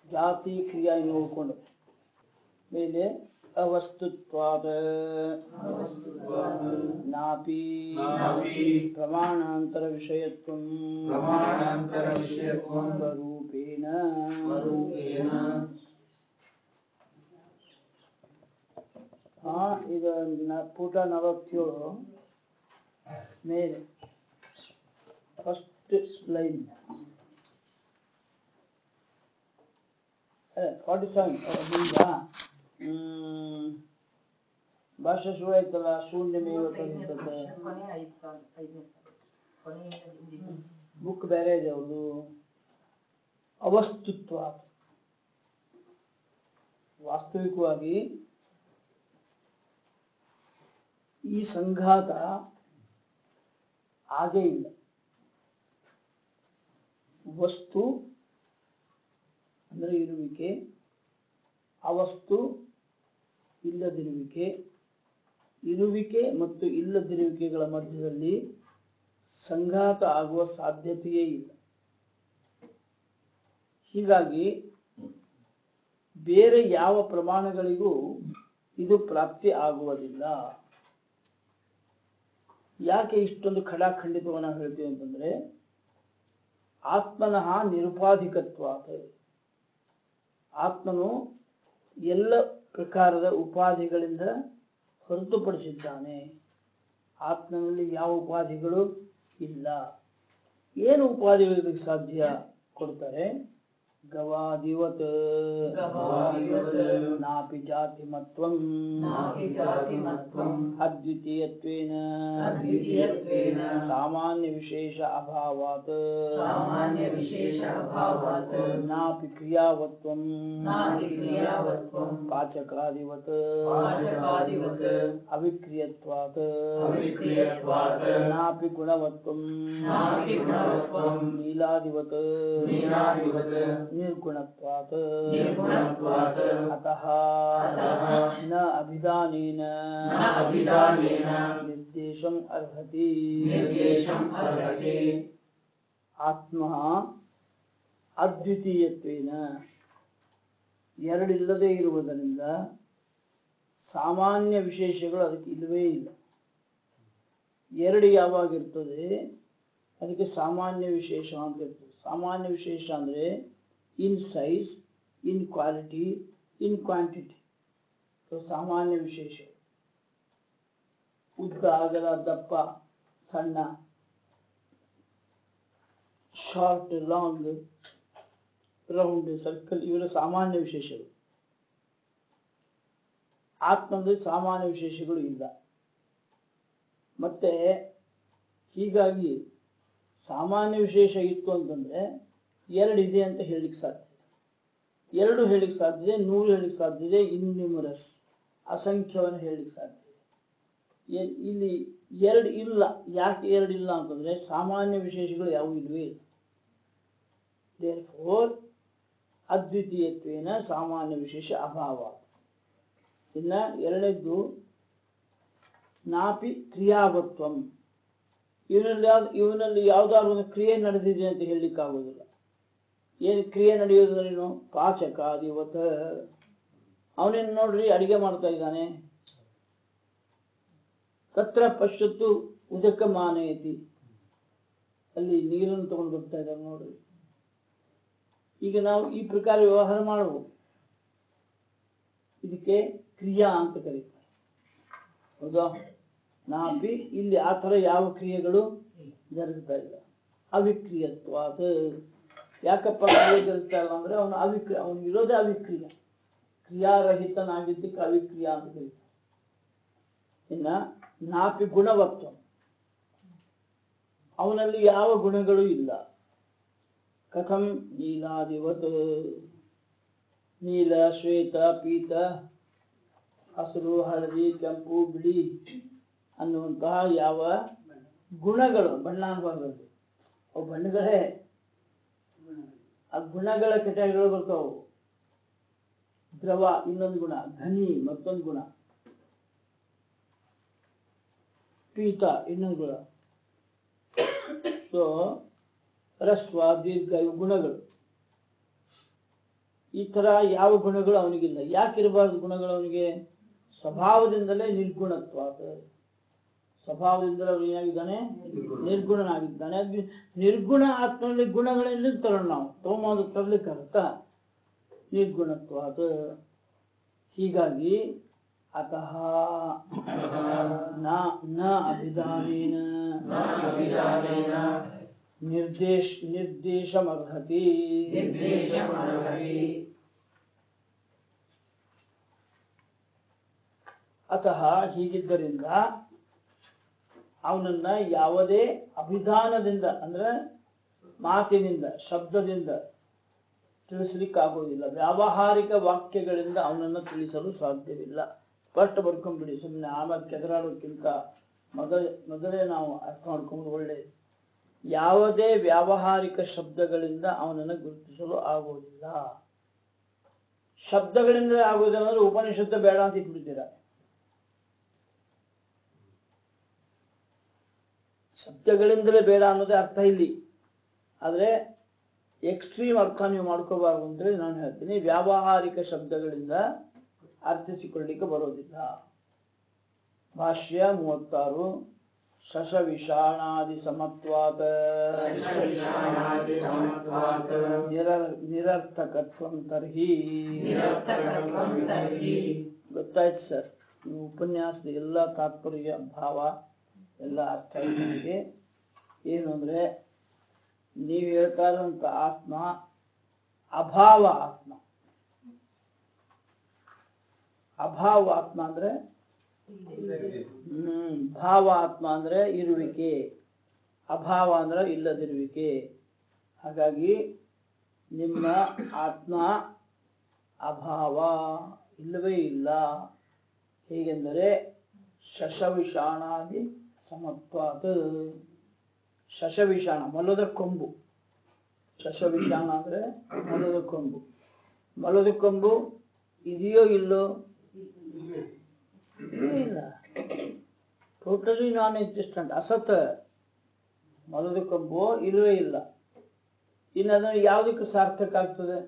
ಜಾತಿ ಕ್ರಿಯಾ ಇನ್ನು ಉಳ್ಕೊಂಡು ಮೇಲೆ ಅವಸ್ತುತ್ವಾದ ನಾಪಿ ನಾಪಿ ಪ್ರಮಾಣಾಂತರ ವಿಷಯತ್ವಂ ಪ್ರಮಾಣಾಂತರ ವಿಷಯತ್ವಂ ಸ್ವರೂಪೇಣ ಸ್ವರೂಪೇಣ ಹಾ ಇದು ನ- ಪುಟ ನಲವತ್ತೇಳು ಮೇಲೆ ಫಸ್ಟ್ ಲೈನ್ ಫಾರ್ಟಿ ಸೆವೆನ್ ಹಿಂಗ ಹ್ಮ್ ಭಾಷೆ ಶುರು ಆಯ್ತಲ್ಲ ಶೂನ್ಯ ಮೇವ ತನಿಷ್ಠತೆ ಕೊನೆ ಐದು ಸಾವಿರ ಐದನೇ ಸಾವಿರ ಕೊನೆಯಿಂದ ಹಿಂದಿದ್ದು ಬುಕ್ ಬೇರೆ ಇದೆ ಅವ್ರದ್ದು ಅವಸ್ತುತ್ವ ವಾಸ್ತವಿಕವಾಗಿ ಈ ಸಂಘಾತ ಆಗೇ ಇಲ್ಲ ವಸ್ತು ಅಂದ್ರೆ ಇರುವಿಕೆ ಅವಸ್ತು ಇಲ್ಲದಿರುವಿಕೆ ಇರುವಿಕೆ ಮತ್ತು ಇಲ್ಲದಿರುವಿಕೆಗಳ ಮಧ್ಯದಲ್ಲಿ ಸಂಘಾತ ಆಗುವ ಸಾಧ್ಯತೆಯೇ ಇಲ್ಲ ಹೀಗಾಗಿ ಬೇರೆ ಯಾವ ಪ್ರಮಾಣಗಳಿಗೂ ಇದು ಪ್ರಾಪ್ತಿ ಆಗುವುದಿಲ್ಲ ಯಾಕೆ ಇಷ್ಟೊಂದು ಖಡಾಖಂಡಿತವನ್ನ ಹೇಳ್ತೀವಿ ಅಂತಂದ್ರೆ ಆತ್ಮನಃ ನಿರುಪಾಧಿಕತ್ವಾತ ಆತ್ಮನು ಎಲ್ಲ ಪ್ರಕಾರದ ಉಪಾಧಿಗಳಿಂದ ಹೊರತುಪಡಿಸಿದ್ದಾನೆ ಆತ್ಮನಲ್ಲಿ ಯಾವ ಉಪಾಧಿಗಳು ಇಲ್ಲ ಏನು ಉಪಾಧಿಗಳಿಗೆ ಸಾಧ್ಯ ಕೊಡ್ತಾರೆ ಗವಾದಿವತ್ ಗವಾದಿವತ್ ನಾಪಿ ಜಾತಿ ಮತ್ವಂ ನಾಪಿ ಜಾತಿಮತ್ವಂ ಅದ್ವಿತೀಯತ್ವೇನ ಅದ್ವಿತೀಯತ್ವೇನ ಸಾಮಾನ್ಯ ವಿಶೇಷ ಅಭಾವಾತ್ ಸಾಮಾನ್ಯ ವಿಶೇಷ ಅಭಾವಾತ್ ನಾಪಿ ಕ್ರಿಯಾವತ್ವಂ ನಾಪಿ ಕ್ರಿಯಾವತ್ವಂ ಪಾಚಕಾದಿವತ್ ಪಾಚಕಾದಿವತ್ ಅವಿಕ್ರಿಯತ್ವಾತ್ ಅವಿಕ್ರಿಯತ್ವಾತ್ ನಾಪಿ ಗುಣವತ್ವಂ ನಾಪಿ ಗುಣವತ್ವಂ ನೀಲಾದಿವತ್ ನೀಲಾದಿವತ್ ನಿರ್ಗುಣತ್ವಾತ್ ನಿರ್ಗುಣತ್ವಾತ್ ಅತಃ ಅತಃ ನ ಅಭಿಧಾನೇನ ನ ಅಭಿಧಾನೇನ ನಿರ್ದೇಶಂ ಅರ್ಹತಿ ನಿರ್ದೇಶಂ ಅರ್ಹತಿ ಆತ್ಮ ಅದ್ವಿತೀಯತ್ವೇನ ಎರಡಿಲ್ಲದೆ ಇರುವುದರಿಂದ ಸಾಮಾನ್ಯ ವಿಶೇಷಗಳು ಅದಕ್ಕೆ ಇಲ್ಲವೇ ಇಲ್ಲ ಎರಡು ಯಾವಾಗಿರ್ತದೆ ಅದಕ್ಕೆ ಸಾಮಾನ್ಯ ವಿಶೇಷ ಅಂತ ಇರ್ತದೆ ಸಾಮಾನ್ಯ ವಿಶೇಷ ಅಂದ್ರೆ in size in quality in quantity ಸಾಮಾನ್ಯ ವಿಶೇಷ ಉದ್ದ ಅಗಲ ದಪ್ಪ ಸಣ್ಣ ಶಾರ್ಟ್ ಲಾಂಗ್ ರೌಂಡ್ ಸರ್ಕಲ್ ಇವರ ಸಾಮಾನ್ಯ ವಿಶೇಷಗಳು ಆತ್ಮದಲ್ಲಿ ಸಾಮಾನ್ಯ ವಿಶೇಷಗಳು ಇಲ್ಲ ಮತ್ತೆ ಹೀಗಾಗಿ ಸಾಮಾನ್ಯ ವಿಶೇಷ ಇತ್ತು ಅಂತಂದ್ರೆ ಎರಡು ಇದೆ ಅಂತ ಹೇಳಿಕ್ ಸಾಧ್ಯ ಎರಡು ಹೇಳಿಕ್ ಸಾಧ್ಯ ಇದೆ ನೂರು ಹೇಳಿಕ್ ಸಾಧ್ಯ ಇದೆ ಇನ್ಯೂಮರಸ್ ಅಸಂಖ್ಯವನ್ನು ಹೇಳಿಕ್ ಸಾಧ್ಯ ಇದೆ ಎ- ಇಲ್ಲಿ ಎರಡು ಇಲ್ಲ ಯಾಕೆ ಎರಡು ಇಲ್ಲ ಅಂತಂದ್ರೆ ಸಾಮಾನ್ಯ ವಿಶೇಷಗಳು ಯಾವುವು ಇಲ್ವೇ ಇಲ್ಲ ದೇರ್ಫೋರ್ ಅದ್ವಿತೀಯತ್ವೇನ ಸಾಮಾನ್ಯ ವಿಶೇಷ ಅಭಾವ ಇನ್ನ ಎರಡನೇದ್ದು ನಾಪಿ ಕ್ರಿಯಾವತ್ವಂ ಇವನಲ್ಲಿ ಯಾವ್ದು ಇವನಲ್ಲಿ ಯಾವ್ದಾದ್ರು ಒಂದು ಕ್ರಿಯೆ ನಡೆದಿದೆ ಅಂತ ಹೇಳಲಿಕ್ಕೆ ಆಗೋದಿಲ್ಲ ಏನು ಕ್ರಿಯೆ ನಡೆಯೋದ್ರೇನು ಪಾಚಕ ಇವತ್ತ ಅವನೇನು ನೋಡ್ರಿ ಅಡಿಗೆ ಮಾಡ್ತಾ ಇದ್ದಾನೆ ತತ್ರ ಪಶ್ಯತ್ತು ಉದಕ ಮಾನಯತಿ ಅಲ್ಲಿ ನೀರನ್ನು ತಗೊಂಡು ಬರ್ತಾ ಇದ್ದಾರೆ ನೋಡ್ರಿ ಈಗ ನಾವು ಈ ಪ್ರಕಾರ ವ್ಯವಹಾರ ಮಾಡಬಹುದು ಇದಕ್ಕೆ ಕ್ರಿಯಾ ಅಂತ ಕರೀತಾರೆ ಹೌದಾ ನಾಪಿ ಇಲ್ಲಿ ಆ ತರ ಯಾವ ಕ್ರಿಯೆಗಳು ಜರುಗ್ತಾ ಇಲ್ಲ ಅವಿಕ್ರಿಯತ್ವ ಅದು ಯಾಕಪ್ಪ ಕ್ರಿಯೆ ಜರುಗ್ತಾ ಇಲ್ಲ ಅಂದ್ರೆ ಅವನು ಅವಿಕ್ರಿಯ ಅವನು ಇರೋದೇ ಅವಿಕ್ರಿಯ ಕ್ರಿಯಾರಹಿತನಾಗಿದ್ದಕ್ಕೆ ಅವಿಕ್ರಿಯ ಅಂತ ಕರೀತಾರೆ ಇನ್ನ ನಾಪಿ ಗುಣವತ್ವ ಅವನಲ್ಲಿ ಯಾವ ಗುಣಗಳು ಇಲ್ಲ ಕಥಂ ನೀಲಾದಿವತ್ ನೀಲ ಶ್ವೇತ ಪೀತ ಹಸಿರು ಹಳದಿ ಕೆಂಪು ಬಿಳಿ ಅನ್ನುವಂತಹ ಯಾವ ಗುಣಗಳು ಬಣ್ಣ ಅನ್ಬಾರ್ದು ಅವು ಬಣ್ಣಗಳೇ ಆ ಗುಣಗಳ ಕೆಟಗರಿಗಳು ಬರ್ತಾವು ದ್ರವ ಇನ್ನೊಂದು ಗುಣ ಘನಿ ಮತ್ತೊಂದು ಗುಣ ಪೀತ ಇನ್ನೊಂದು ಗುಣ ಸೊ ರಸ್ವ ದೀರ್ಘ ಇವು ಗುಣಗಳು ಈ ತರ ಯಾವ ಗುಣಗಳು ಅವನಿಗಿಲ್ಲ ಯಾಕಿರಬಾರ್ದು ಗುಣಗಳು ಅವನಿಗೆ ಸ್ವಭಾವದಿಂದಲೇ ನಿರ್ಗುಣತ್ವ ಸ್ವಭಾವದಿಂದಲೇ ಅವನು ಏನಾಗಿದ್ದಾನೆ ನಿರ್ಗುಣನಾಗಿದ್ದಾನೆ ಅದು ನಿರ್ಗುಣ ಆತ್ಮನಲ್ಲಿ ಗುಣಗಳಲ್ಲಿ ತರೋಣ ನಾವು ತಗೊಂಬಂದು ತರ್ಲಿಕ್ಕೆ ಅರ್ಥ ನಿರ್ಗುಣತ್ವ ಅದು ಹೀಗಾಗಿ ಅತಃ ನ ನ ಅಭಿಧಾನೇನ ನ ಅಭಿಧಾನೇನ ನಿರ್ದೇಶ ನಿರ್ದೇಶಮರ್ಹತಿ ನಿರ್ದೇಶಮರ್ಹತಿ ಅತಃ ಹೀಗಿದ್ದರಿಂದ ಅವನನ್ನ ಯಾವುದೇ ಅಭಿಧಾನದಿಂದ ಅಂದ್ರೆ ಮಾತಿನಿಂದ ಶಬ್ದದಿಂದ ತಿಳಿಸ್ಲಿಕ್ಕಾಗೋದಿಲ್ಲ ವ್ಯಾವಹಾರಿಕ ವಾಕ್ಯಗಳಿಂದ ಅವನನ್ನು ತಿಳಿಸಲು ಸಾಧ್ಯವಿಲ್ಲ ಸ್ಪಷ್ಟ ಬರ್ಕೊಂಡ್ಬಿಡಿ ಸುಮ್ಮನೆ ಆಮೇಲೆ ಕೆದರಾಡೋಕ್ಕಿಂತ ಮೊದಲ ಮೊದಲೇ ನಾವು ಅರ್ಥ ಮಾಡ್ಕೊಂಡು ಒಳ್ಳೆಯದು ಯಾವುದೇ ವ್ಯಾವಹಾರಿಕ ಶಬ್ದಗಳಿಂದ ಅವನನ್ನು ಗುರುತಿಸಲು ಆಗುವುದಿಲ್ಲ ಶಬ್ದಗಳಿಂದ ಆಗುವುದಿಲ್ಲ ಅಂದ್ರೆ ಉಪನಿಷತ್ತು ಬೇಡ ಅಂತ ಇಟ್ಬಿಡ್ತೀರಾ ಶಬ್ದಗಳಿಂದಲೇ ಬೇಡ ಅನ್ನೋದೇ ಅರ್ಥ ಇಲ್ಲಿ ಆದ್ರೆ ಎಕ್ಸ್ಟ್ರೀಮ್ ಅರ್ಥ ನೀವು ಮಾಡ್ಕೋಬಾರ್ದು ಅಂತೇಳಿ ನಾನು ಹೇಳ್ತೀನಿ ವ್ಯಾವಹಾರಿಕ ಶಬ್ದಗಳಿಂದ ಅರ್ಥಿಸಿಕೊಳ್ಳಿಕ್ಕೆ ಬರೋದಿಲ್ಲ ಭಾಷ್ಯ ಮೂವತ್ತಾರು ಶಶವಿಷಾಣಾದಿ ಸಮತ್ವಾತ ಶಶವಿಷಾಣಾದಿ ಸಮತ್ವಾತ್ ನಿರ ನಿರರ್ಥಕತ್ವಂ ತರ್ಹಿ ನಿರರ್ಥಕತ್ವಂ ತರ್ಹಿ ಗೊತ್ತಾಯ್ತು ಸರ್ ಈ ಉಪನ್ಯಾಸದ ಎಲ್ಲ ತಾತ್ಪರ್ಯ ಭಾವ ಎಲ್ಲ ಅರ್ಥ ಆಯ್ತು ನನಗೆ ಏನು ಅಂದ್ರೆ ನೀವು ಹೇಳ್ತಾ ಇರುವಂತ ಆತ್ಮ ಅಭಾವ ಆತ್ಮ ಅಭಾವ ಆತ್ಮ ಅಂದ್ರೆ ಹ್ಮ್ ಭಾವ ಆತ್ಮ ಅಂದ್ರೆ ಇರುವಿಕೆ ಅಭಾವ ಅಂದ್ರೆ ಇಲ್ಲದಿರುವಿಕೆ ಹಾಗಾಗಿ ನಿಮ್ಮ ಆತ್ಮ ಅಭಾವ ಇಲ್ಲವೇ ಇಲ್ಲ ಹೇಗೆಂದರೆ ಶಶವಿಷಾಣಾದಿ ಸಮತ್ವಾತ್ ಶಶವಿಷಾಣ ಮೊಲದ ಕೊಂಬು ಶಶವಿಷಾಣ ಅಂದ್ರೆ ಮೊಲದ ಕೊಂಬು ಮೊಲದ ಕೊಂಬು ಇದೆಯೋ ಇಲ್ಲೋ ಇಲ್ಲವೇ ಇಲ್ಲ ಟೋಟಲಿ ನಾನ್ ಎಕ್ಸಿಸ್ಟೆಂಟ್ ಅಸತ್ ಮೊಲದ ಕೊಂಬು ಇಲ್ಲವೇ ಇಲ್ಲ ಇನ್ನು ಅದನ್ನು ಯಾವುದಕ್ಕೆ ಸಾರ್ಥಕ ಆಗ್ತದೆ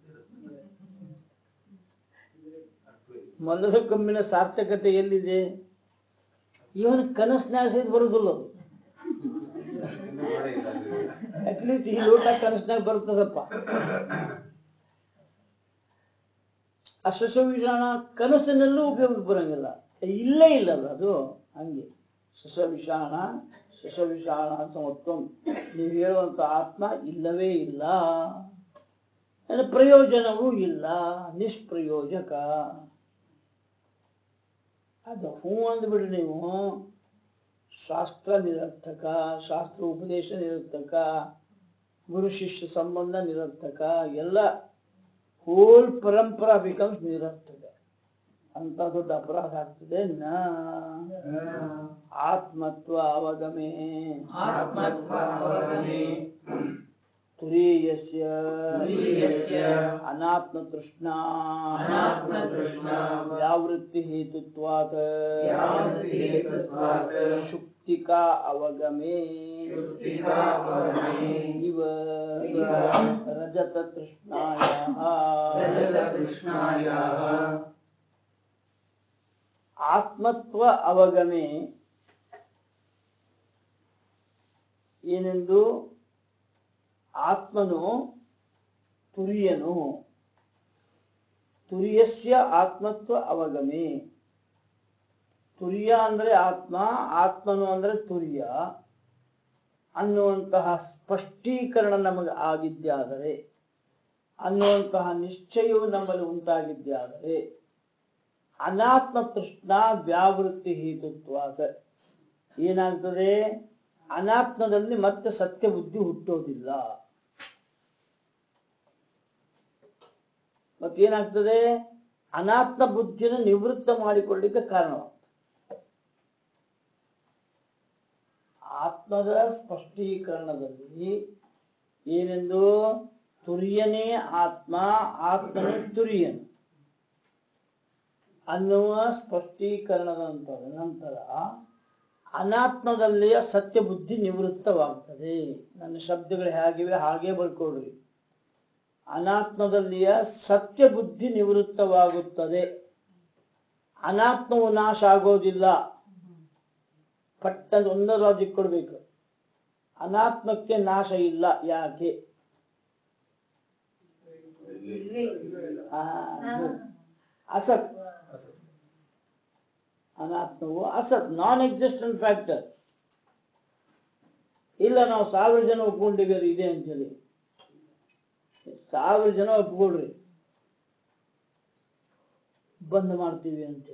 ಮೊಲದ ಕೊಂಬಿನ ಸಾರ್ಥಕತೆ ಎಲ್ಲಿದೆ ಇವನು ಕನಸ್ನ್ಯಾಸ ಬರುದಿಲ್ಲ ಅದು ಅಟ್ಲೀಸ್ಟ್ ಈ ಲೋಟ ಕನಸ್ನಾಗ ಬರ್ತದಪ್ಪ ಅಶಶವಿಷಾಣ ಕನಸಿನಲ್ಲೂ ಉಪಯೋಗಕ್ಕೆ ಬರಂಗಿಲ್ಲ ಇಲ್ಲೇ ಇಲ್ಲಲ್ಲ ಅದು ಹಂಗೆ ಶಶವಿಷಾಣ ಶಶವಿಷಾಣ ಸಮತ್ವ ನೀವು ಹೇಳುವಂತ ಆತ್ಮ ಇಲ್ಲವೇ ಇಲ್ಲ ಅಂದ್ರೆ ಪ್ರಯೋಜನವೂ ಇಲ್ಲ ನಿಷ್ಪ್ರಯೋಜಕ ಅದು ಹ್ಞೂ ಅಂದ್ಬಿಡ್ರಿ ನೀವು ಶಾಸ್ತ್ರ ನಿರರ್ಥಕ ಶಾಸ್ತ್ರ ಉಪದೇಶ ನಿರರ್ಥಕ ಗುರು ಶಿಷ್ಯ ಸಂಬಂಧ ನಿರರ್ಥಕ ಎಲ್ಲ ಹೋಲ್ ಪರಂಪರಾ ಬಿಕಮ್ಸ್ ನಿರರ್ಥಕ ಅಂತ ದೊಡ್ಡ ಅಪರಾಧ ಆಗ್ತದೆ ನ ಆತ್ಮತ್ವ ಅವಗಮೆ ಆತ್ಮತ್ವ ಅವಗಮೆ ತುರೀಯಸ್ಯ ತುರೀಯಸ್ಯ ಅನಾತ್ಮ ತೃಷ್ಣಾ ಅನಾತ್ಮ ತೃಷ್ಣಾ ವ್ಯಾವೃತ್ತಿ ಹೇತುತ್ವಾತ್ ವ್ಯಾವೃತ್ತಿಹೇತುತ್ವಾತ್ ಶುಕ್ತಿಕಾ ಅವಗಮೆ ಶುಕ್ತಿಕಾ ಅವಗಮೆ ಇವ ಇವ ರಜತ ತೃಷ್ಣಾಯಾಃ ರಜತತೃಷ್ಣಾಯಾಃ ಆತ್ಮತ್ವ ಅವಗಮೆ ಏನೆಂದು ಆತ್ಮನು ತುರಿಯನು ತುರಿಯಸ್ಯ ಆತ್ಮತ್ವ ಅವಗಮೆ ತುರ್ಯ ಅಂದ್ರೆ ಆತ್ಮ ಆತ್ಮನು ಅಂದ್ರೆ ತುರ್ಯ ಅನ್ನುವಂತಹ ಸ್ಪಷ್ಟೀಕರಣ ನಮಗೆ ಆಗಿದ್ದಾದರೆ ಅನ್ನುವಂತಹ ನಿಶ್ಚಯವು ನಮ್ಮಲ್ಲಿ ಉಂಟಾಗಿದ್ದಾದರೆ ಅನಾತ್ಮ ತೃಷ್ಣ ವ್ಯಾವೃತ್ತಿ ಹೇತುತ್ವಾದ ಏನಾಗ್ತದೆ ಅನಾತ್ಮದಲ್ಲಿ ಮತ್ತೆ ಸತ್ಯ ಬುದ್ಧಿ ಹುಟ್ಟೋದಿಲ್ಲ ಮತ್ತೇನಾಗ್ತದೆ ಅನಾತ್ಮ ಬುದ್ಧಿಯನ್ನು ನಿವೃತ್ತ ಮಾಡಿಕೊಳ್ಳಿಕ್ಕೆ ಕಾರಣವಾಗ್ತದೆ ಆತ್ಮದ ಸ್ಪಷ್ಟೀಕರಣದಲ್ಲಿ ಏನೆಂದು ತುರ್ಯನೇ ಆತ್ಮ ಆತ್ಮನೇ ತುರ್ಯನು ಅನ್ನುವ ಸ್ಪಷ್ಟೀಕರಣದ ನಂತರ ನಂತರ ಅನಾತ್ಮದಲ್ಲಿಯ ಸತ್ಯ ಬುದ್ಧಿ ನಿವೃತ್ತವಾಗ್ತದೆ ನನ್ನ ಶಬ್ದಗಳು ಹೇಗಿವೆ ಹಾಗೆ ಬರ್ಕೊಡ್ರಿ ಅನಾತ್ಮದಲ್ಲಿಯ ಸತ್ಯ ಬುದ್ಧಿ ನಿವೃತ್ತವಾಗುತ್ತದೆ ಅನಾತ್ಮವು ನಾಶ ಆಗೋದಿಲ್ಲ ಪಟ್ಟದ ಒಂದು ಲಾಜಿಕ್ ಕೊಡ್ಬೇಕು ಅನಾತ್ಮಕ್ಕೆ ನಾಶ ಇಲ್ಲ ಯಾಕೆ ಆ, ಅಸತ್ ಅನಾತ್ಮವು ಅಸತ್ ನಾನ್ ಎಕ್ಸಿಸ್ಟೆಂಟ್ ಫ್ಯಾಕ್ಟರ್ ಇಲ್ಲ ನಾವು ಸಾವಿರ ಜನ ಒಪ್ಕೊಂಡಿವಿ ಅದು ಇದೆ ಅಂತೇಳಿ ಸಾವಿರ ಜನ ಒಪ್ಕೊಳ್ರಿ ಬಂದ್ ಮಾಡ್ತೀವಿ ಅಂತೇಳಿ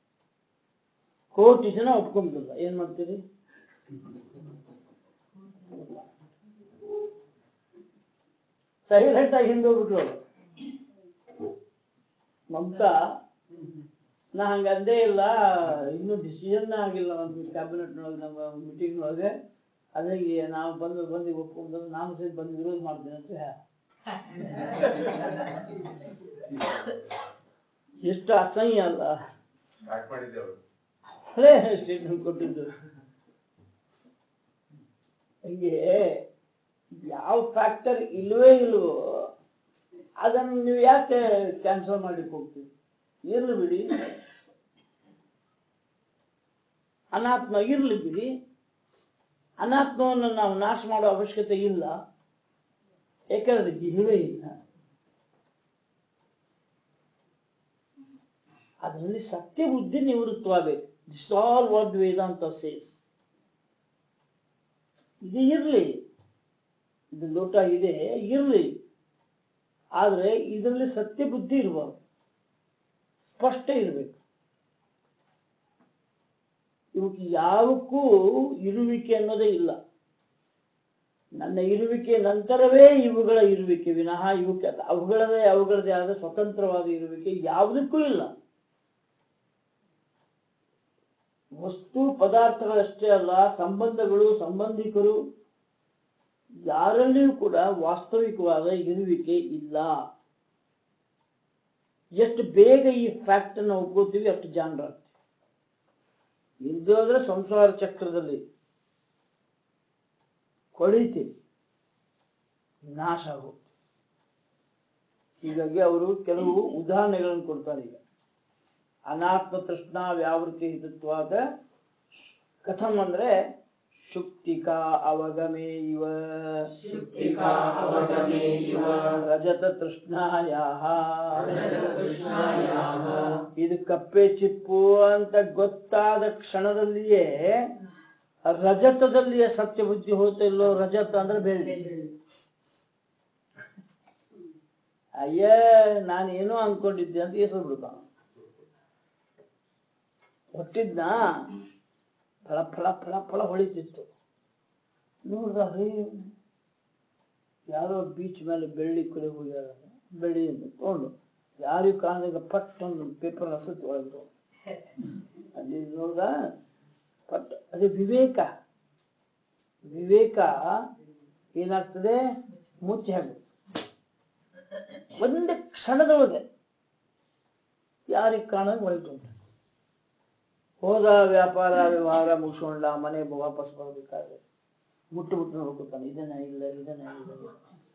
ಕೋಟಿ ಜನ ಒಪ್ಕೊಂತಿಲ್ಲ ಏನ್ ಮಾಡ್ತೀರಿ ಸೈಲೆಂಟ್ ಆಗಿ ಹಿಂದೆ ಹೋಗ್ಬಿಟ್ರು ಅವ್ರು. ಮಮತಾ ನಾ ಹಂಗ ಅಂದೇ ಇಲ್ಲ ಇನ್ನೂ ಡಿಸಿಷನ್ ಆಗಿಲ್ಲ ನಮ್ಮ ಕ್ಯಾಬಿನೆಟ್ ನೊಳಗೆ ನಮ್ಮ ಮೀಟಿಂಗ್ ಒಳಗೆ ಅದಾಗಿ ನಾವು ಬಂದು ಬಂದು ಒಪ್ಕೊಂಡು ನಾನು ಸಹಿತ ಬಂದು ವಿರೋಧ ಮಾಡ್ತೀನಿ ಅಂತ ಹೇಳ್. ಎಷ್ಟು ಅಸಹ್ಯ ಅಲ್ಲ ಸ್ಟಾರ್ಟ್ ಮಾಡಿದ್ದೆ ಅವರು ಅದೇ ಸ್ಟೇಟ್ಮೆಂಟ್ ಕೊಟ್ಟಿದ್ದು ಹಂಗೆ ಯಾವ ಫ್ಯಾಕ್ಟರ್ ಇಲ್ವೇ ಇಲ್ವೋ ಅದನ್ನು ನೀವು ಯಾಕೆ ಕ್ಯಾನ್ಸಲ್ ಮಾಡ್ಲಿಕ್ಕೆ ಹೋಗ್ತೀವಿ ಇರ್ಲಿ ಬಿಡಿ ಅನಾತ್ಮ ಇರ್ಲಿ ಬಿಡಿ ಅನಾತ್ಮವನ್ನು ನಾವು ನಾಶ ಮಾಡೋ ಅವಶ್ಯಕತೆ ಇಲ್ಲ ಯಾಕಂದ್ರೆ ಇಲ್ಲವೇ ಇಲ್ಲ ಅದರಲ್ಲಿ ಸತ್ಯ ಬುದ್ಧಿ ನಿವೃತ್ತವಾಗಬೇಕು this all what Vedanta says ಇದು ಇರ್ಲಿ ಇದು ಲೋಟ ಇದೆ ಇರ್ಲಿ ಆದ್ರೆ ಇದರಲ್ಲಿ ಸತ್ಯ ಬುದ್ಧಿ ಇರಬಾರ್ದು ಸ್ಪಷ್ಟ ಇರಬೇಕು ಇವಕ್ಕೆ ಯಾವಕ್ಕೂ ಇರುವಿಕೆ ಅನ್ನೋದೇ ಇಲ್ಲ ನನ್ನ ಇರುವಿಕೆ ನಂತರವೇ ಇವುಗಳ ಇರುವಿಕೆ ವಿನಃ ಇವಕ್ಕೆ ಅಲ್ಲ. ಅವುಗಳದೇ ಅವುಗಳದೇ ಆದ ಸ್ವತಂತ್ರವಾದ ಇರುವಿಕೆ ಯಾವುದಕ್ಕೂ ಇಲ್ಲ ವಸ್ತು ಪದಾರ್ಥಗಳಷ್ಟೇ ಅಲ್ಲ ಸಂಬಂಧಗಳು ಸಂಬಂಧಿಕರು ಯಾರಲ್ಲಿಯೂ ಕೂಡ ವಾಸ್ತವಿಕವಾದ ಇರುವಿಕೆ ಇಲ್ಲ ಎಷ್ಟು ಬೇಗ ಈ ಫ್ಯಾಕ್ಟ್ ಅನ್ನು ಒಪ್ಕೋತೀವಿ ಅಷ್ಟು ಜಾಣರಾಗ್ತೀವಿ ಇಲ್ದೇ ಹೋದ್ರೆ ಸಂಸಾರ ಚಕ್ರದಲ್ಲಿ ಕೊಳಿತೀವಿ ನಾಶ ಆಗೋಗ್ತೀವಿ ಹೀಗಾಗಿ ಅವರು ಕೆಲವು ಉದಾಹರಣೆಗಳನ್ನು ಕೊಡ್ತಾರೆ ಈಗ ಅನಾತ್ಮ ತೃಷ್ಣಾ ವ್ಯಾವೃತ್ತಿ ಹಿತತ್ವಾದ ಕಥಂ ಅಂದ್ರೆ ಶುಕ್ತಿಕಾ ಅವಗಮೇ ಇವ ಶುಕ್ತಿಕಾ ಅವಗಮೇ ಇವ ರಜತ ತೃಷ್ಣಾಯಾಹ ರಜತತೃಷ್ಣಾಯಾಹ ಇದು ಕಪ್ಪೆ ಚಿಪ್ಪು ಅಂತ ಗೊತ್ತಾದ ಕ್ಷಣದಲ್ಲಿಯೇ ರಜತದಲ್ಲಿಯೇ ಸತ್ಯ ಬುದ್ಧಿ ಹೋತ ಇಲ್ಲೋ ರಜತ ಅಂದ್ರೆ ಬೆಳ್ಳಿ ಅಯ್ಯ ನಾನು ಏನೋ ಅನ್ಕೊಂಡಿದ್ದೆ ಅಂತ ಹೆಸರು ಬಿಡ್ತಾನ ಹೊಟ್ಟಿದ್ನ ಫಳ ಫಳ ಫಳ ಫಳ ಹೊಳಿತಿತ್ತು ನೋಡ್ದ ಅರೇ ಯಾರೋ ಬೀಚ್ ಮೇಲೆ ಬೆಳ್ಳಿ ಕುಡಿ ಹೋಗ್ಯಾರ ಬೆಳ್ಳಿ ಅಂತ ತಗೊಂಡು ಯಾರಿಗೂ ಕಾಣದಾಗ ಪಟ್ ಒಂದು ಪೇಪರ್ ಹಸುತ್ತಿ ಒಳಗೆ ಅಲ್ಲಿ ನೋಡ್ದ ಪಟ್ ಅದು ವಿವೇಕ ವಿವೇಕ ಏನಾಗ್ತದೆ ಮುಚ್ಚಿ ಹಾಕುತ್ತೆ ಒಂದು ಕ್ಷಣದೊಳಗೆ ಯಾರಿಗೆ ಕಾಣೋದು ಒಳಗೆ ಹೋದ ವ್ಯಾಪಾರ ವ್ಯವಹಾರ ಮುಗಿಸ್ಕೊಂಡ ಮನೆ ವಾಪಸ್ ಬರ್ಬೇಕಾದ್ರೆ ಮುಟ್ಟು ಮುಟ್ಟು ನೋಡ್ಕೊತಾನೆ ಇದನ್ನ ಇಲ್ಲ ಇದನ್ನ ಇಲ್ಲ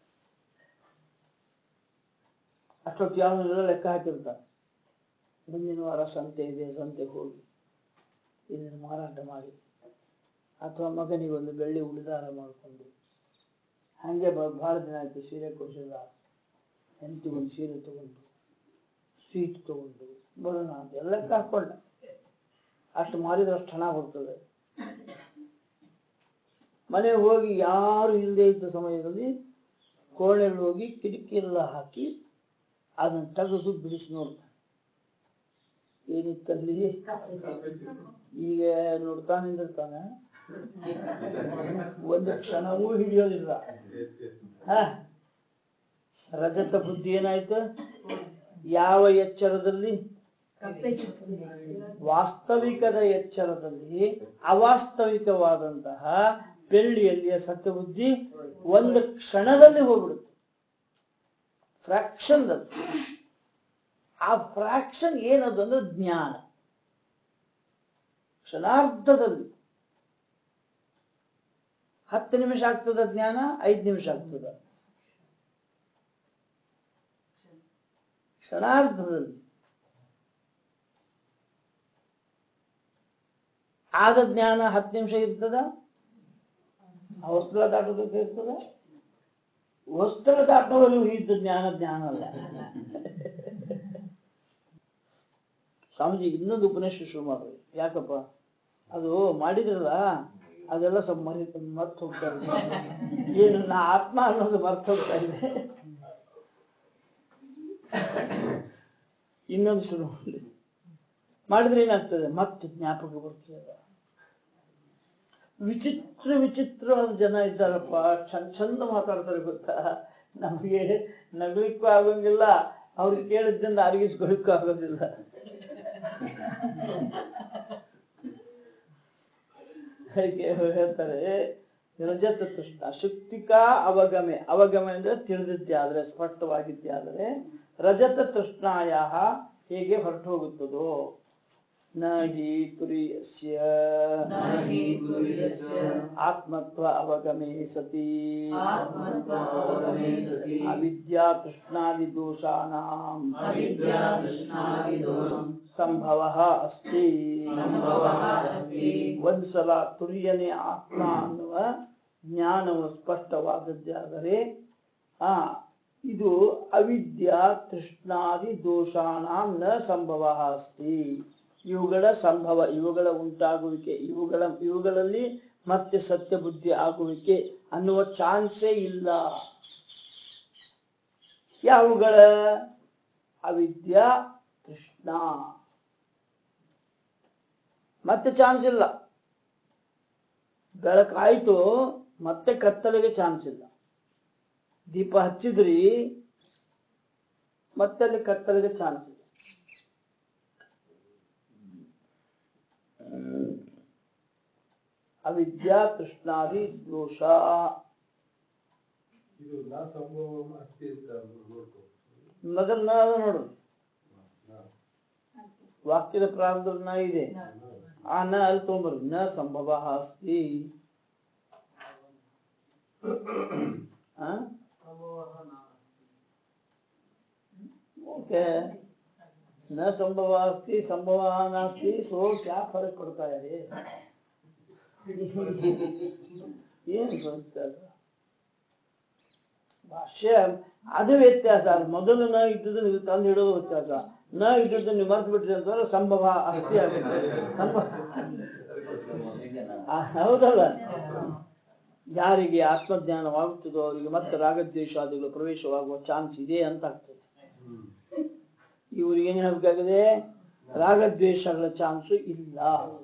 ಅಷ್ಟೊತ್ತು ಯಾವ ಲೆಕ್ಕ ಹಾಕಿರ್ತಾನೆ ಮುಂದಿನ ವಾರ ಸಂತೆ ಇದೆ ಸಂತೆಗೆ ಹೋಗಿ ಇದನ್ನು ಮಾರಾಟ ಮಾಡಿ ಅಥವಾ ಮಗನಿಗೆ ಒಂದು ಬೆಳ್ಳಿ ಉಳಿದಾರ ಮಾಡಿಕೊಂಡು ಹಂಗೆ ಬ- ಬಹಳ ದಿನ ಆಯ್ತು ಸೀರೆ ಕೊಡಿಸಿಲ್ಲ ಹೆಂಡತಿ ಒಂದು ಸೀರೆ ತಗೊಂಡು ಸ್ವೀಟ್ ತಗೊಂಡು ಬರೋಣ ಅಂತ ಎಲ್ಲ ಲೆಕ್ಕ ಹಾಕೊಂಡ ಅಷ್ಟು ಮಾರಿದ್ರೆ ಅಷ್ಟು ಹಣ ಬರ್ತದೆ ಮನೆಗೆ ಹೋಗಿ ಯಾರು ಇಲ್ಲದೆ ಇದ್ದ ಸಮಯದಲ್ಲಿ ಕೋಣೆಗೆ ಹೋಗಿ ಕಿಟಕಿ ಎಲ್ಲ ಹಾಕಿ ಅದನ್ನ ತೆಗೆದು ಬಿಡಿಸಿ ನೋಡ್ತಾನೆ ಏನಿತ್ತಲ್ಲಿ ಈಗ ನೋಡ್ತಾ ನಿಂದಿರ್ತಾನೆ ಒಂದು ಕ್ಷಣವೂ ಹಿಡಿಯೋದಿಲ್ಲ ಹ ರಜತ ಬುದ್ಧಿ ಏನಾಯ್ತು ಯಾವ ಎಚ್ಚರದಲ್ಲಿ ವಾಸ್ತವಿಕದ ಎಚ್ಚರದಲ್ಲಿ ಅವಾಸ್ತವಿಕವಾದಂತಹ ಬೆಳ್ಳಿಯಲ್ಲಿಯ ಸತ್ಯಬುದ್ಧಿ ಒಂದು ಕ್ಷಣದಲ್ಲಿ ಹೋಗ್ಬಿಡುತ್ತೆ ಫ್ರಾಕ್ಷನ್ ಆ ಫ್ರಾಕ್ಷನ್ ಏನದು ಅಂದ್ರೆ ಜ್ಞಾನ ಕ್ಷಣಾರ್ಧದಲ್ಲಿ ಹತ್ತು ನಿಮಿಷ ಆಗ್ತದ ಜ್ಞಾನ ಐದು ನಿಮಿಷ ಆಗ್ತದ ಕ್ಷಣಾರ್ಧದಲ್ಲಿ ಆದ ಜ್ಞಾನ ಹತ್ತು ನಿಮಿಷ ಇರ್ತದ ಆ ವಸ್ತ್ರ ದಾಟೋದಕ್ಕೆ ಇರ್ತದ ವಸ್ತ್ರ ದಾಟುವವರೆಗೂ ಇದ್ದ ಜ್ಞಾನ ಜ್ಞಾನ ಅಲ್ಲ ಸ್ವಾಮೀಜಿ ಇನ್ನೊಂದು ಉಪನಿಷತ್ ಶುರು ಮಾಡ್ರಿ ಯಾಕಪ್ಪ ಅದು ಮಾಡಿದ್ರಲ್ಲ ಅದೆಲ್ಲ ಸ್ವಲ್ಪ ಮರಿ ಮರ್ತು ಹೋಗ್ತಾ ಇದೆ ಏನು ನಾ ಆತ್ಮ ಅನ್ನೋದು ಮರ್ತು ಹೋಗ್ತಾ ಇದೆ ಇನ್ನೊಂದು ಶುರು ಮಾಡಿ ಮಾಡಿದ್ರೆ ಏನಾಗ್ತದೆ ಮತ್ತೆ ಜ್ಞಾಪಕ ಬರ್ತದೆ ವಿಚಿತ್ರ ವಿಚಿತ್ರವಾದ ಜನ ಇದ್ದಾರಪ್ಪ ಚಂದ ಚಂದ ಮಾತಾಡ್ತಾರೆ ಗೊತ್ತಾ ನಮಗೆ ನಗಲಿಕ್ಕೂ ಆಗೋಂಗಿಲ್ಲ ಅವ್ರಿಗೆ ಕೇಳಿದ್ರಿಂದ ಅರಗಿಸ್ಕೊಳ್ಳಿಕ್ಕೂ ಆಗೋದಿಲ್ಲ ಹೇಗೆ ಹೇಳ್ತಾರೆ ರಜತ ತೃಷ್ಣ ಶಕ್ತಿಕಾ ಅವಗಮೆ ಅವಗಮೆ ಅಂದ್ರೆ ತಿಳಿದಿದ್ದೆ ಆದ್ರೆ ಸ್ಪಷ್ಟವಾಗಿದ್ದೆ ಆದ್ರೆ ರಜತ ತೃಷ್ಣಾಯ ಹೇಗೆ ಹೊರಟು ಹೋಗುತ್ತದೋ ನ ಹಿ ತುರಿಯಸ್ಯ ನ ಹಿ ತುರ್ಯಸ್ಯ ಆತ್ಮತ್ವ ಅವಗಮೆ ಸತಿ ಆತ್ಮತ್ವ ಅವಗಮೆ ಸತಿ ಅವಿದ್ಯಾ ತೃಷ್ಣಾದಿ ದೋಷಾನಾಂ ಅವಿದ್ಯಾ ತೃಷ್ಣಾದಿದೋಷಂ ಸಂಭವ ಅಸ್ತಿ ಸಂಭವಃ ಅಸ್ತಿ. ಒಂದ್ಸಲ ತುರ್ಯನೇ ಆತ್ಮ ಅನ್ನುವ ಜ್ಞಾನವು ಸ್ಪಷ್ಟವಾದದ್ದೇ ಆದರೆ ಆ ಇದು ಅವಿದ್ಯಾ ತೃಷ್ಣಾದಿ ದೋಷಾನಾಂ ನ ಸಂಭವ ಅಸ್ತಿ ಇವುಗಳ ಸಂಭವ ಇವುಗಳ ಉಂಟಾಗುವಿಕೆ ಇವುಗಳ ಇವುಗಳಲ್ಲಿ ಮತ್ತೆ ಸತ್ಯ ಬುದ್ಧಿ ಆಗುವಿಕೆ ಅನ್ನುವ ಚಾನ್ಸೇ ಇಲ್ಲ ಯಾವುಗಳ ಅವಿದ್ಯಾ ಕೃಷ್ಣ ಮತ್ತೆ ಚಾನ್ಸ್ ಇಲ್ಲ ಬೆಳಕಾಯ್ತು ಮತ್ತೆ ಕತ್ತಲೆಗೆ ಚಾನ್ಸ್ ಇಲ್ಲ ದೀಪ ಹಚ್ಚಿದ್ರಿ ಮತ್ತೆ ಅಲ್ಲಿ ಕತ್ತಲೆಗೆ ಚಾನ್ಸ್ ಇಲ್ಲ ಹ್ಮ್. ಅವಿದ್ಯಾ ಕೃಷ್ಣಾದಿ ದೋಷ ಇದು ನಾ ಸಂಭವ ಅಸ್ತಿ ಅಂತ ನೋಡ್ಕೊ ಮೊದಲು ನ ಅದ ನೋಡು ವಾಕ್ಯದ ಪ್ರಾರಂಭದಲ್ಲಿ ನ ಇದೆ ಆ ನ ಅಲ್ಲಿ ತೊಗೊಂಬರ್ರಿ ನ ಸಂಭವ ಅಸ್ತಿ ओके न संभव अस्ति संभव नास्ति सो क्या फर्क पड़ता है रे ಏನು ವ್ಯತ್ಯಾಸ ಭಾಷ್ಯ ಅದು ವ್ಯತ್ಯಾಸ ಅದು ಮೊದಲು ನ ಇದ್ದದ್ದು ನೀವು ತಂದು ಇಡೋದು ವ್ಯತ್ಯಾಸ ನ ಇದ್ದದ್ದು ನೀವು ಮರ್ತು ಬಿಟ್ರಿ ಅಂತಂದ್ರೆ ಸಂಭವ ಅಸ್ತಿ ಆಗುತ್ತೆ ಸಂಭವ ಆ, ಹೌದಲ್ಲ ಯಾರಿಗೆ ಆತ್ಮಜ್ಞಾನವಾಗುತ್ತದೋ ಅವರಿಗೆ ಮತ್ತೆ ರಾಗದ್ವೇಷಾದಿಗಳು ಪ್ರವೇಶವಾಗುವ ಚಾನ್ಸ್ ಇದೆ ಅಂತ ಆಗ್ತದೆ ಇವ್ರಿಗೆ ಏನ್ ಹೇಳ್ಬೇಕಾಗಿದೆ ರಾಗದ್ವೇಷಗಳ ಚಾನ್ಸು ಇಲ್ಲ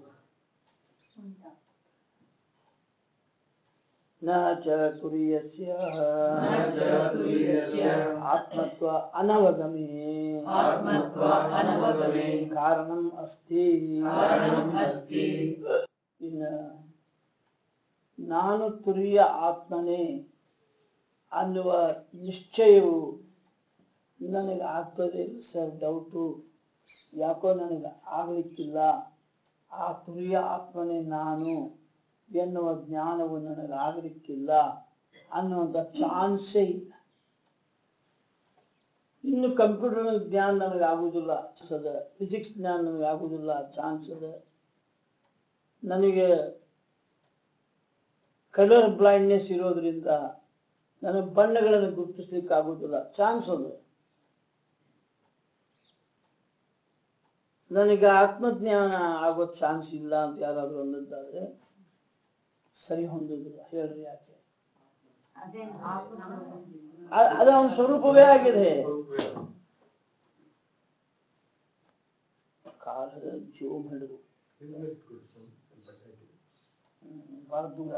ನ ಚ ತುರಿಯಸ್ಯ ನ ಚ ತುರ್ಯಸ್ಯ ಆತ್ಮತ್ವ ಅನವಗಮೇ ಆತ್ಮತ್ವ ಅನವಗಮೇ ಕಾರಣಂ ಅಸ್ತಿ ಕಾರಣಂ ಅಸ್ತಿ ಇನ್ನ ನಾನು ತುರಿಯ ಆತ್ಮನೇ ಅನ್ನುವ ನಿಶ್ಚಯವು ನನಗೆ ಆಗ್ತದೆ ಸರ್ ಡೌಟು ಯಾಕೋ ನನಗೆ ಆಗ್ಲಿಕ್ಕಿಲ್ಲ ಆ ತುರಿಯ ಆತ್ಮನೇ ನಾನು ಎನ್ನುವ ಜ್ಞಾನವು ನನಗೆ ಆಗ್ಲಿಕ್ಕಿಲ್ಲ ಅನ್ನುವಂಥ ಚಾನ್ಸೇ ಇಲ್ಲ ಇನ್ನು ಕಂಪ್ಯೂಟರ್ ಜ್ಞಾನ ನನಗೆ ಆಗುದಿಲ್ಲ ಅದ ಫಿಸಿಕ್ಸ್ ಜ್ಞಾನ ನನಗೆ ಆಗುದಿಲ್ಲ ಚಾನ್ಸ್ ಅದ ನನಗೆ ಕಲರ್ ಬ್ಲೈಂಡ್ನೆಸ್ ಇರೋದ್ರಿಂದ ನನಗೆ ಬಣ್ಣಗಳನ್ನು ಗುರುತಿಸ್ಲಿಕ್ಕೆ ಆಗುದಿಲ್ಲ ಚಾನ್ಸ್ ಅದು ನನಗೆ ಆತ್ಮಜ್ಞಾನ ಆಗೋ ಚಾನ್ಸ್ ಇಲ್ಲ ಅಂತ ಯಾರಾದ್ರೂ ಅನ್ನೋದಾದ್ರೆ ಸರಿ ಹೊಂದುದಿಲ್ಲ ಹೇಳ್ರಿ ಯಾಕೆ ಅದೇನು ಆತ್ಮ ಅ- ಅದು ಅವನ ಸ್ವರೂಪವೇ ಆಗಿದೆ ಕಾಲದ ಜೋಮ್ ಹಿಡಿದು ಹೆಲ್ಮೆಟ್ ಕೊಡು ಸ್ವಲ್ಪ ಪಟಾಕಿ ಹ್ಮ್, ಬಹಳ ದೂರ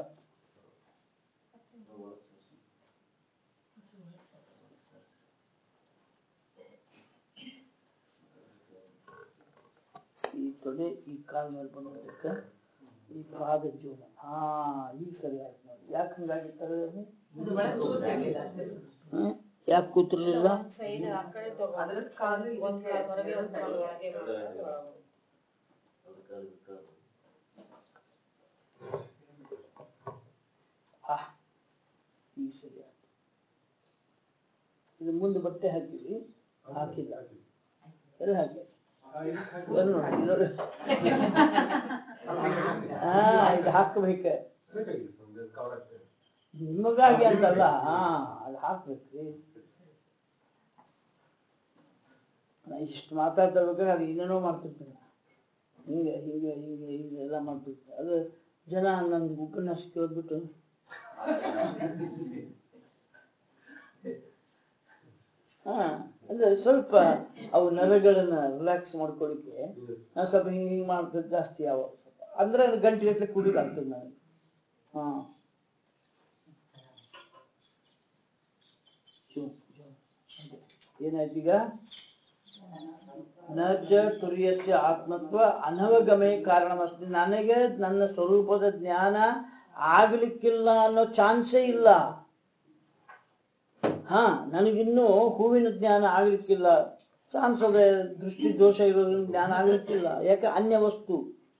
ಈ ತೊಡೆ ಈ ಕಾಲ್ ಮೇಲೆ ಬಂದೋದಕ್ಕೆ ಈ ಪಾದ ಜೋಮ ಹಾ ಈಗ ಸರಿ ಆಯ್ತು ನೋಡಿ ಯಾಕೆ ಹಂಗಾಗಿರ್ತಾರೆ ಅದು ಒಳಗೆ ಕೂರ್ಸಿರ್ಲಿಲ್ಲ ಅಷ್ಟೇ. ಯಾಕೆ ಕೂತಿರ್ಲಿಲ್ಲ ಒಂದ್ ಸೈಡ್ ಆ ಕಡೆ ತಗೊಂಡ್ರೆ ಕಾಲು ಒಂದ್ ಕಾಲು ಹೊರಗೆ ಒಂದ್ ಕಾಲು ಒಳಗೆ ಮಾಡ್ಕೊಂಡು ಒಳಗೆ. ಹಾ ಈಗ ಸರಿ ಆಯ್ತು ಇದು ಮುಂದೆ ಬಟ್ಟೆ ಹಾಕಿವಿ ಹಾಕಿಲ್ಲ ಎಲ್ಲಿ ಹಾಕಿ ಆ, ಇದಕ್ಕೆ ಹಾಕಿ. ಎಲ್ಲಿ ನೋಡಿ ಇಲ್ಲಿ ನೋಡಿ ಹಾ ಇದು ಹಾಕ್ಬೇಕ ಬೇಕಾಗಿಲ್ಲ ಸ್ವಾಮಿ, ಅದು cover ಆಗ್ತದೆ. ನಿಮಗಾಗಿ ಅಂತಲ್ಲ ಹಾ ಅದು ಹಾಕ್ಬೇಕ್ರಿ ನಾ ಇಷ್ಟು ಮಾತಾಡ್ತಾ ಇರ್ಬೇಕಾದ್ರೆ ಅದು ಏನೇನೋ ಮಾಡ್ತಿರ್ತೀನಿ ಹಿಂಗೆ ಹಿಂಗೆ ಹಿಂಗೆ ಹಿಂಗೆ ಎಲ್ಲ ಮಾಡ್ತಿರ್ತೀನಿ ಅದು ಜನ ನನ್ಗೆ ಉಪನ್ಯಾಸ ಕೇಳ್ಬಿಟ್ಟು ಹಾ ಅಂದ್ರೆ ಸ್ವಲ್ಪ ಅವು ನರಗಳನ್ನ ರಿಲ್ಯಾಕ್ಸ್ ಮಾಡ್ಕೊಳ್ಳಿಕ್ಕೆ ನಾನು ಸ್ವಲ್ಪ ಹಿಂಗೆ ಹಿಂಗೆ ಮಾಡ್ತಿದ್ದು ಜಾಸ್ತಿ ಯಾವ ಅಂದ್ರೆ ಅದು ಗಂಟೆ ಗಟ್ಟಲೆ ಕುಡಿದಾಗ್ತದೆ ನನಗೆ ಹಾ ಚು, ಚು. ಏನಾಯ್ತು ಈಗ ನ ಚ ತುರ್ಯಸ್ಯ ಆತ್ಮತ್ವ ಅನವಗಮೇ ಕಾರಣಮಸ್ತಿ ನನಗೆ ನನ್ನ ಸ್ವರೂಪದ ಜ್ಞಾನ ಆಗ್ಲಿಕ್ಕಿಲ್ಲ ಅನ್ನೋ ಚಾನ್ಸೇ ಇಲ್ಲ ಹಾ ನನಗಿನ್ನೂ ಹೂವಿನ ಜ್ಞಾನ ಆಗ್ಲಿಕ್ಕಿಲ್ಲ ಚಾನ್ಸ್ ಅದೇ ದೃಷ್ಟಿ ದೋಷ ಇರೋದ್ರಿಂದ ಜ್ಞಾನ ಆಗ್ಲಿಕ್ಕಿಲ್ಲ ಯಾಕೆ ಅನ್ಯ ವಸ್ತು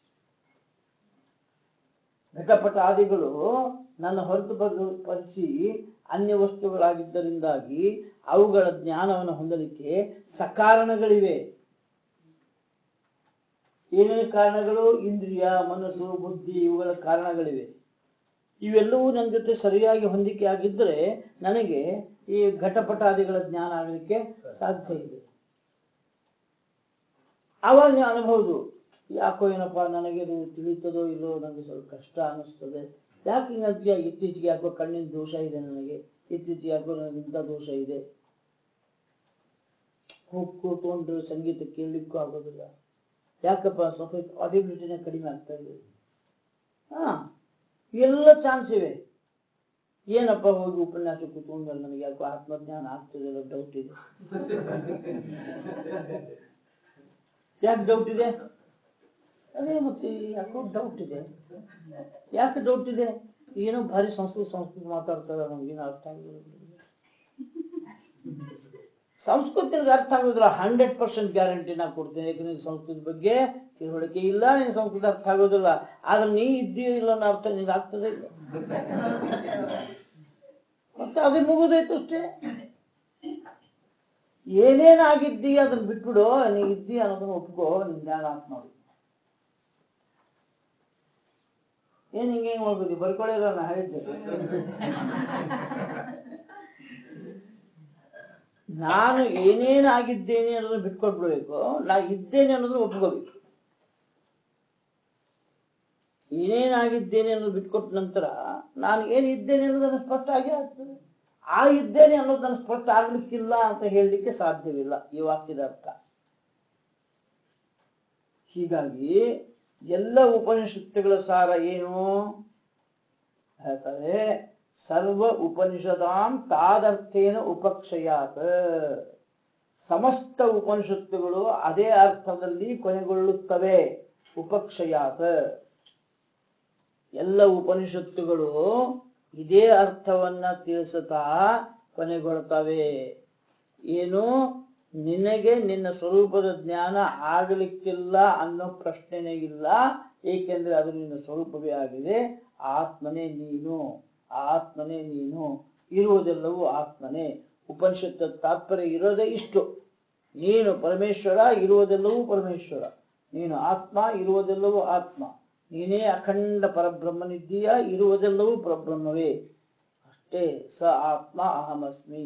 ಘಟಪಟ ಆದಿಗಳು ನನ್ನ ಹೊರತುಪಡಿಸಿ ಅನ್ಯ ವಸ್ತುಗಳಾಗಿದ್ದರಿಂದಾಗಿ ಅವುಗಳ ಜ್ಞಾನವನ್ನು ಹೊಂದಲಿಕ್ಕೆ ಸಕಾರಣಗಳಿವೆ ಏನೇನು ಕಾರಣಗಳು ಇಂದ್ರಿಯ ಮನಸ್ಸು ಬುದ್ಧಿ ಇವುಗಳ ಕಾರಣಗಳಿವೆ ಇವೆಲ್ಲವೂ ನನ್ನ ಜೊತೆ ಸರಿಯಾಗಿ ಹೊಂದಿಕೆ ಆಗಿದ್ದರೆ ನನಗೆ ಈ ಘಟಪಟಾದಿಗಳ ಜ್ಞಾನ ಆಗಲಿಕ್ಕೆ ಸಾಧ್ಯ ಇದೆ ಆವಾಗ ನೀವು ಅನ್ಬಹುದು ಯಾಕೋ ಏನಪ್ಪ ನನಗೆ ಇದು ತಿಳಿತದೋ ಇಲ್ಲೋ ನನಗೆ ಸ್ವಲ್ಪ ಕಷ್ಟ ಅನಿಸ್ತದೆ ಯಾಕೆ ಹಿಂಗಂತೀಯ ಇತ್ತೀಚೆಗೆ ಯಾಕೋ ಕಣ್ಣಿನ ದೋಷ ಇದೆ ನನಗೆ ಇತ್ತೀಚೆಗೆ ಯಾಕೋ ನನಗೆ ಇಂಥ ದೋಷ ಇದೆ ಹೋಗಿ ಕೂತ್ಕೊಂಡು ಸಂಗೀತ ಕೇಳಲಿಕ್ಕೂ ಆಗೋದಿಲ್ಲ ಯಾಕಪ್ಪ ಸ್ವಲ್ಪ ಆಡಿಬಿಲಿಟಿನ ಕಡಿಮೆ ಆಗ್ತಾ ಇದೆ ಹಾ ಎಲ್ಲ ಚಾನ್ಸ್ ಇವೆ ಏನಪ್ಪ ಹೋಗಿ ಉಪನ್ಯಾಸ ಕೂತ್ಕೊಂಡ್ಮೇಲೆ ನನಗೆ ಯಾಕೋ ಆತ್ಮಜ್ಞಾನ ಆಗ್ತದೆ ಡೌಟ್ ಇದೆ ಯಾಕೆ ಡೌಟ್ ಇದೆ ಅದೇ ಮತ್ತೆ ಯಾಕೋ ಡೌಟ್ ಇದೆ ಯಾಕೆ ಡೌಟ್ ಇದೆ ಏನೋ ಭಾರಿ ಸಂಸ್ಕೃತ ಸಂಸ್ಕೃತ ಮಾತಾಡ್ತಾರೆ ನಮ್ಗೇನು ಅರ್ಥ ಆಗೋದಿಲ್ಲ ಸಂಸ್ಕೃತ ನಿನಗೆ ಅರ್ಥ ಆಗೋದಿಲ್ಲ ಹಂಡ್ರೆಡ್ ಪರ್ಸೆಂಟ್ ಗ್ಯಾರಂಟಿ ನಾ ಕೊಡ್ತೀನಿ ಯಾಕಂದ್ರೆ ನಿನಗೆ ಸಂಸ್ಕೃತ ಬಗ್ಗೆ ತಿಳುವಳಿಕೆ ಇಲ್ಲ ನಿನಗೆ ಸಂಸ್ಕೃತ ಅರ್ಥ ಆಗೋದಿಲ್ಲ ಆದ್ರೆ ನೀ ಇದ್ದೀಯೋ ಇಲ್ಲ ಅನ್ನೋ ಅರ್ಥ ನಿನಗೆ ಆಗ್ತದೆ ಇಲ್ಲ ಮತ್ತೆ ಅದೇ ಮುಗಿದೋಯ್ತು ಅಷ್ಟೇ ಏನೇನಾಗಿದ್ದೀ ಅದನ್ನ ಬಿಟ್ಬಿಡು ನೀ ಇದ್ದೀ ಅನ್ನೋದನ್ನ ಒಪ್ಕೋ ನಿನ್ ಜ್ಞಾನ ಅಂತ ನೋಡಿ ಏನ್ ಹಿಂಗೆ ಹೆಂಗ್ ಮಾಡ್ಬೋದು ಬರ್ಕೊಳ್ಳಿಲ್ಲ ನಾ ಹೇಳಿದ್ದೆ ನಾನು ಏನೇನಾಗಿದ್ದೇನೆ ಅನ್ನೋದನ್ನ ಬಿಟ್ಕೊಟ್ಬಿಡ್ಬೇಕು ನಾ ಇದ್ದೇನೆ ಅನ್ನೋದನ್ನ ಒಪ್ಕೋಬೇಕು ಏನೇನಾಗಿದ್ದೇನೆ ಅನ್ನೋದು ಬಿಟ್ಕೊಟ್ಟ ನಂತರ ನಾನು ಏನ್ ಇದ್ದೇನೆ ಅನ್ನೋದನ್ನ ಸ್ಪಷ್ಟ ಆಗೇ ಆಗ್ತದೆ ಆ ಇದ್ದೇನೆ ಅನ್ನೋದು ನನ್ನ ಸ್ಪಷ್ಟ ಆಗ್ಲಿಕ್ಕಿಲ್ಲ ಅಂತ ಹೇಳಲಿಕ್ಕೆ ಸಾಧ್ಯವಿಲ್ಲ ಈ ವಾಕ್ಯದ ಅರ್ಥ ಹೀಗಾಗಿ ಎಲ್ಲ ಉಪನಿಷತ್ತುಗಳ ಸಾರ ಏನು ಹೇಳ್ತಾರೆ ಸರ್ವ ಉಪನಿಷದಾಂ ತಾದರ್ಥೇನ ಉಪಕ್ಷಯಾತ್ ಸಮಸ್ತ ಉಪನಿಷತ್ತುಗಳು ಅದೇ ಅರ್ಥದಲ್ಲಿ ಕೊನೆಗೊಳ್ಳುತ್ತವೆ ಉಪಕ್ಷಯಾತ್ ಎಲ್ಲ ಉಪನಿಷತ್ತುಗಳು ಇದೇ ಅರ್ಥವನ್ನ ತಿಳಿಸುತ್ತಾ ಕೊನೆಗೊಳ್ತವೆ ಏನು ನಿನಗೆ ನಿನ್ನ ಸ್ವರೂಪದ ಜ್ಞಾನ ಆಗಲಿಕ್ಕಿಲ್ಲ ಅನ್ನೋ ಪ್ರಶ್ನೆನೇ ಇಲ್ಲ ಏಕೆಂದ್ರೆ ಅದು ನಿನ್ನ ಸ್ವರೂಪವೇ ಆಗಿದೆ ಆತ್ಮನೇ ನೀನು ಆತ್ಮನೇ ನೀನು ಇರುವುದೆಲ್ಲವೂ ಆತ್ಮನೇ ಉಪನಿಷತ್ತ ತಾತ್ಪರ್ಯ ಇರೋದೇ ಇಷ್ಟು ನೀನು ಪರಮೇಶ್ವರ ಇರುವುದೆಲ್ಲವೂ ಪರಮೇಶ್ವರ ನೀನು ಆತ್ಮ ಇರುವುದೆಲ್ಲವೂ ಆತ್ಮ ನೀನೇ ಅಖಂಡ ಪರಬ್ರಹ್ಮನಿದ್ದೀಯ ಇರುವುದೆಲ್ಲವೂ ಪರಬ್ರಹ್ಮವೇ ಅಷ್ಟೇ ಸ ಆತ್ಮ ಅಹಮಸ್ಮಿ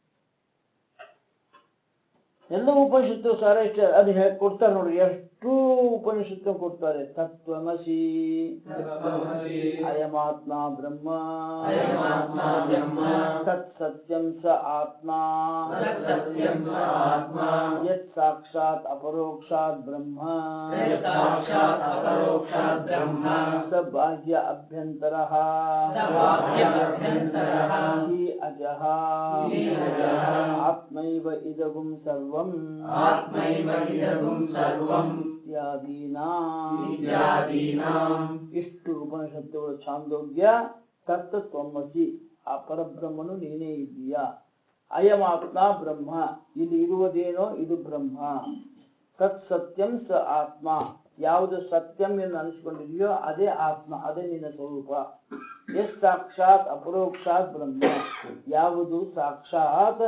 ಎಲ್ಲ ಉಪನಿಷತ್ತು ಸಾರ ಇಷ್ಟ ಅದು ಹೇಳ್- ಕೊಡ್ತಾರೆ ನೋಡಿ ಎಷ್ಟು ಉಪನಿಷತ್ತು ಕೊಡ್ತಾರೆ ತತ್ವಮಸಿ ತತ್ವಮಸಿ ಅಯಮಾತ್ಮ ಬ್ರಹ್ಮ ಅಯಮಾತ್ಮ ಬ್ರಹ್ಮ ತತ್ ಸತ್ಯಂ ಸ ಆತ್ಮ ತತ್ ಸತ್ಯಂ ಸ ಆತ್ಮ ಯತ್ ಸಾಕ್ಷಾತ್ ಅಪರೋಕ್ಷಾತ್ ಬ್ರಹ್ಮ ಯತ್ ಸಾಕ್ಷಾತ್ ಅಪರೋಕ್ಷಾತ್ ಬ್ರಹ್ಮ ಸ ಬಾಹ್ಯ ಅಭ್ಯಂತರ ಸ ಬಾಹ್ಯ ಅಭ್ಯಂತರಃ ಹಿ ಅಜಃ ಹಿ ಅಜಃ ಆತ್ಮೈವ ಇದಗುಂ ಸರ್ವಂ ಆತ್ಮೈವ ಇದಗುಂ ಸರ್ವಂ ಇತ್ಯಾದೀನಾಂ ಇತ್ಯಾದೀನಾಂ ಇಷ್ಟು ಉಪನಿಷತ್ತುಗಳು ಛಾಂದೋಗ್ಯ ತತ್ವಮಸಿ ಆ ಪರಬ್ರಹ್ಮನು ನೀನೇ ಇದ್ದೀಯ ಅಯಮಾತ್ಮ ಬ್ರಹ್ಮ ಇಲ್ಲಿ ಇರುವುದೇನೋ ಇದು ಬ್ರಹ್ಮ ತತ್ ಸತ್ಯಂ ಸ ಆತ್ಮ ಯಾವುದು ಸತ್ಯಂ ಎಂದು ಅನಿಸ್ಕೊಂಡಿದೆಯೋ ಅದೇ ಆತ್ಮ ಅದೇ ನಿನ್ನ ಸ್ವರೂಪ ಎಸ್ ಸಾಕ್ಷಾತ್ ಅಪರೋಕ್ಷಾತ್ ಬ್ರಹ್ಮ ಯಾವುದು ಸಾಕ್ಷಾತ್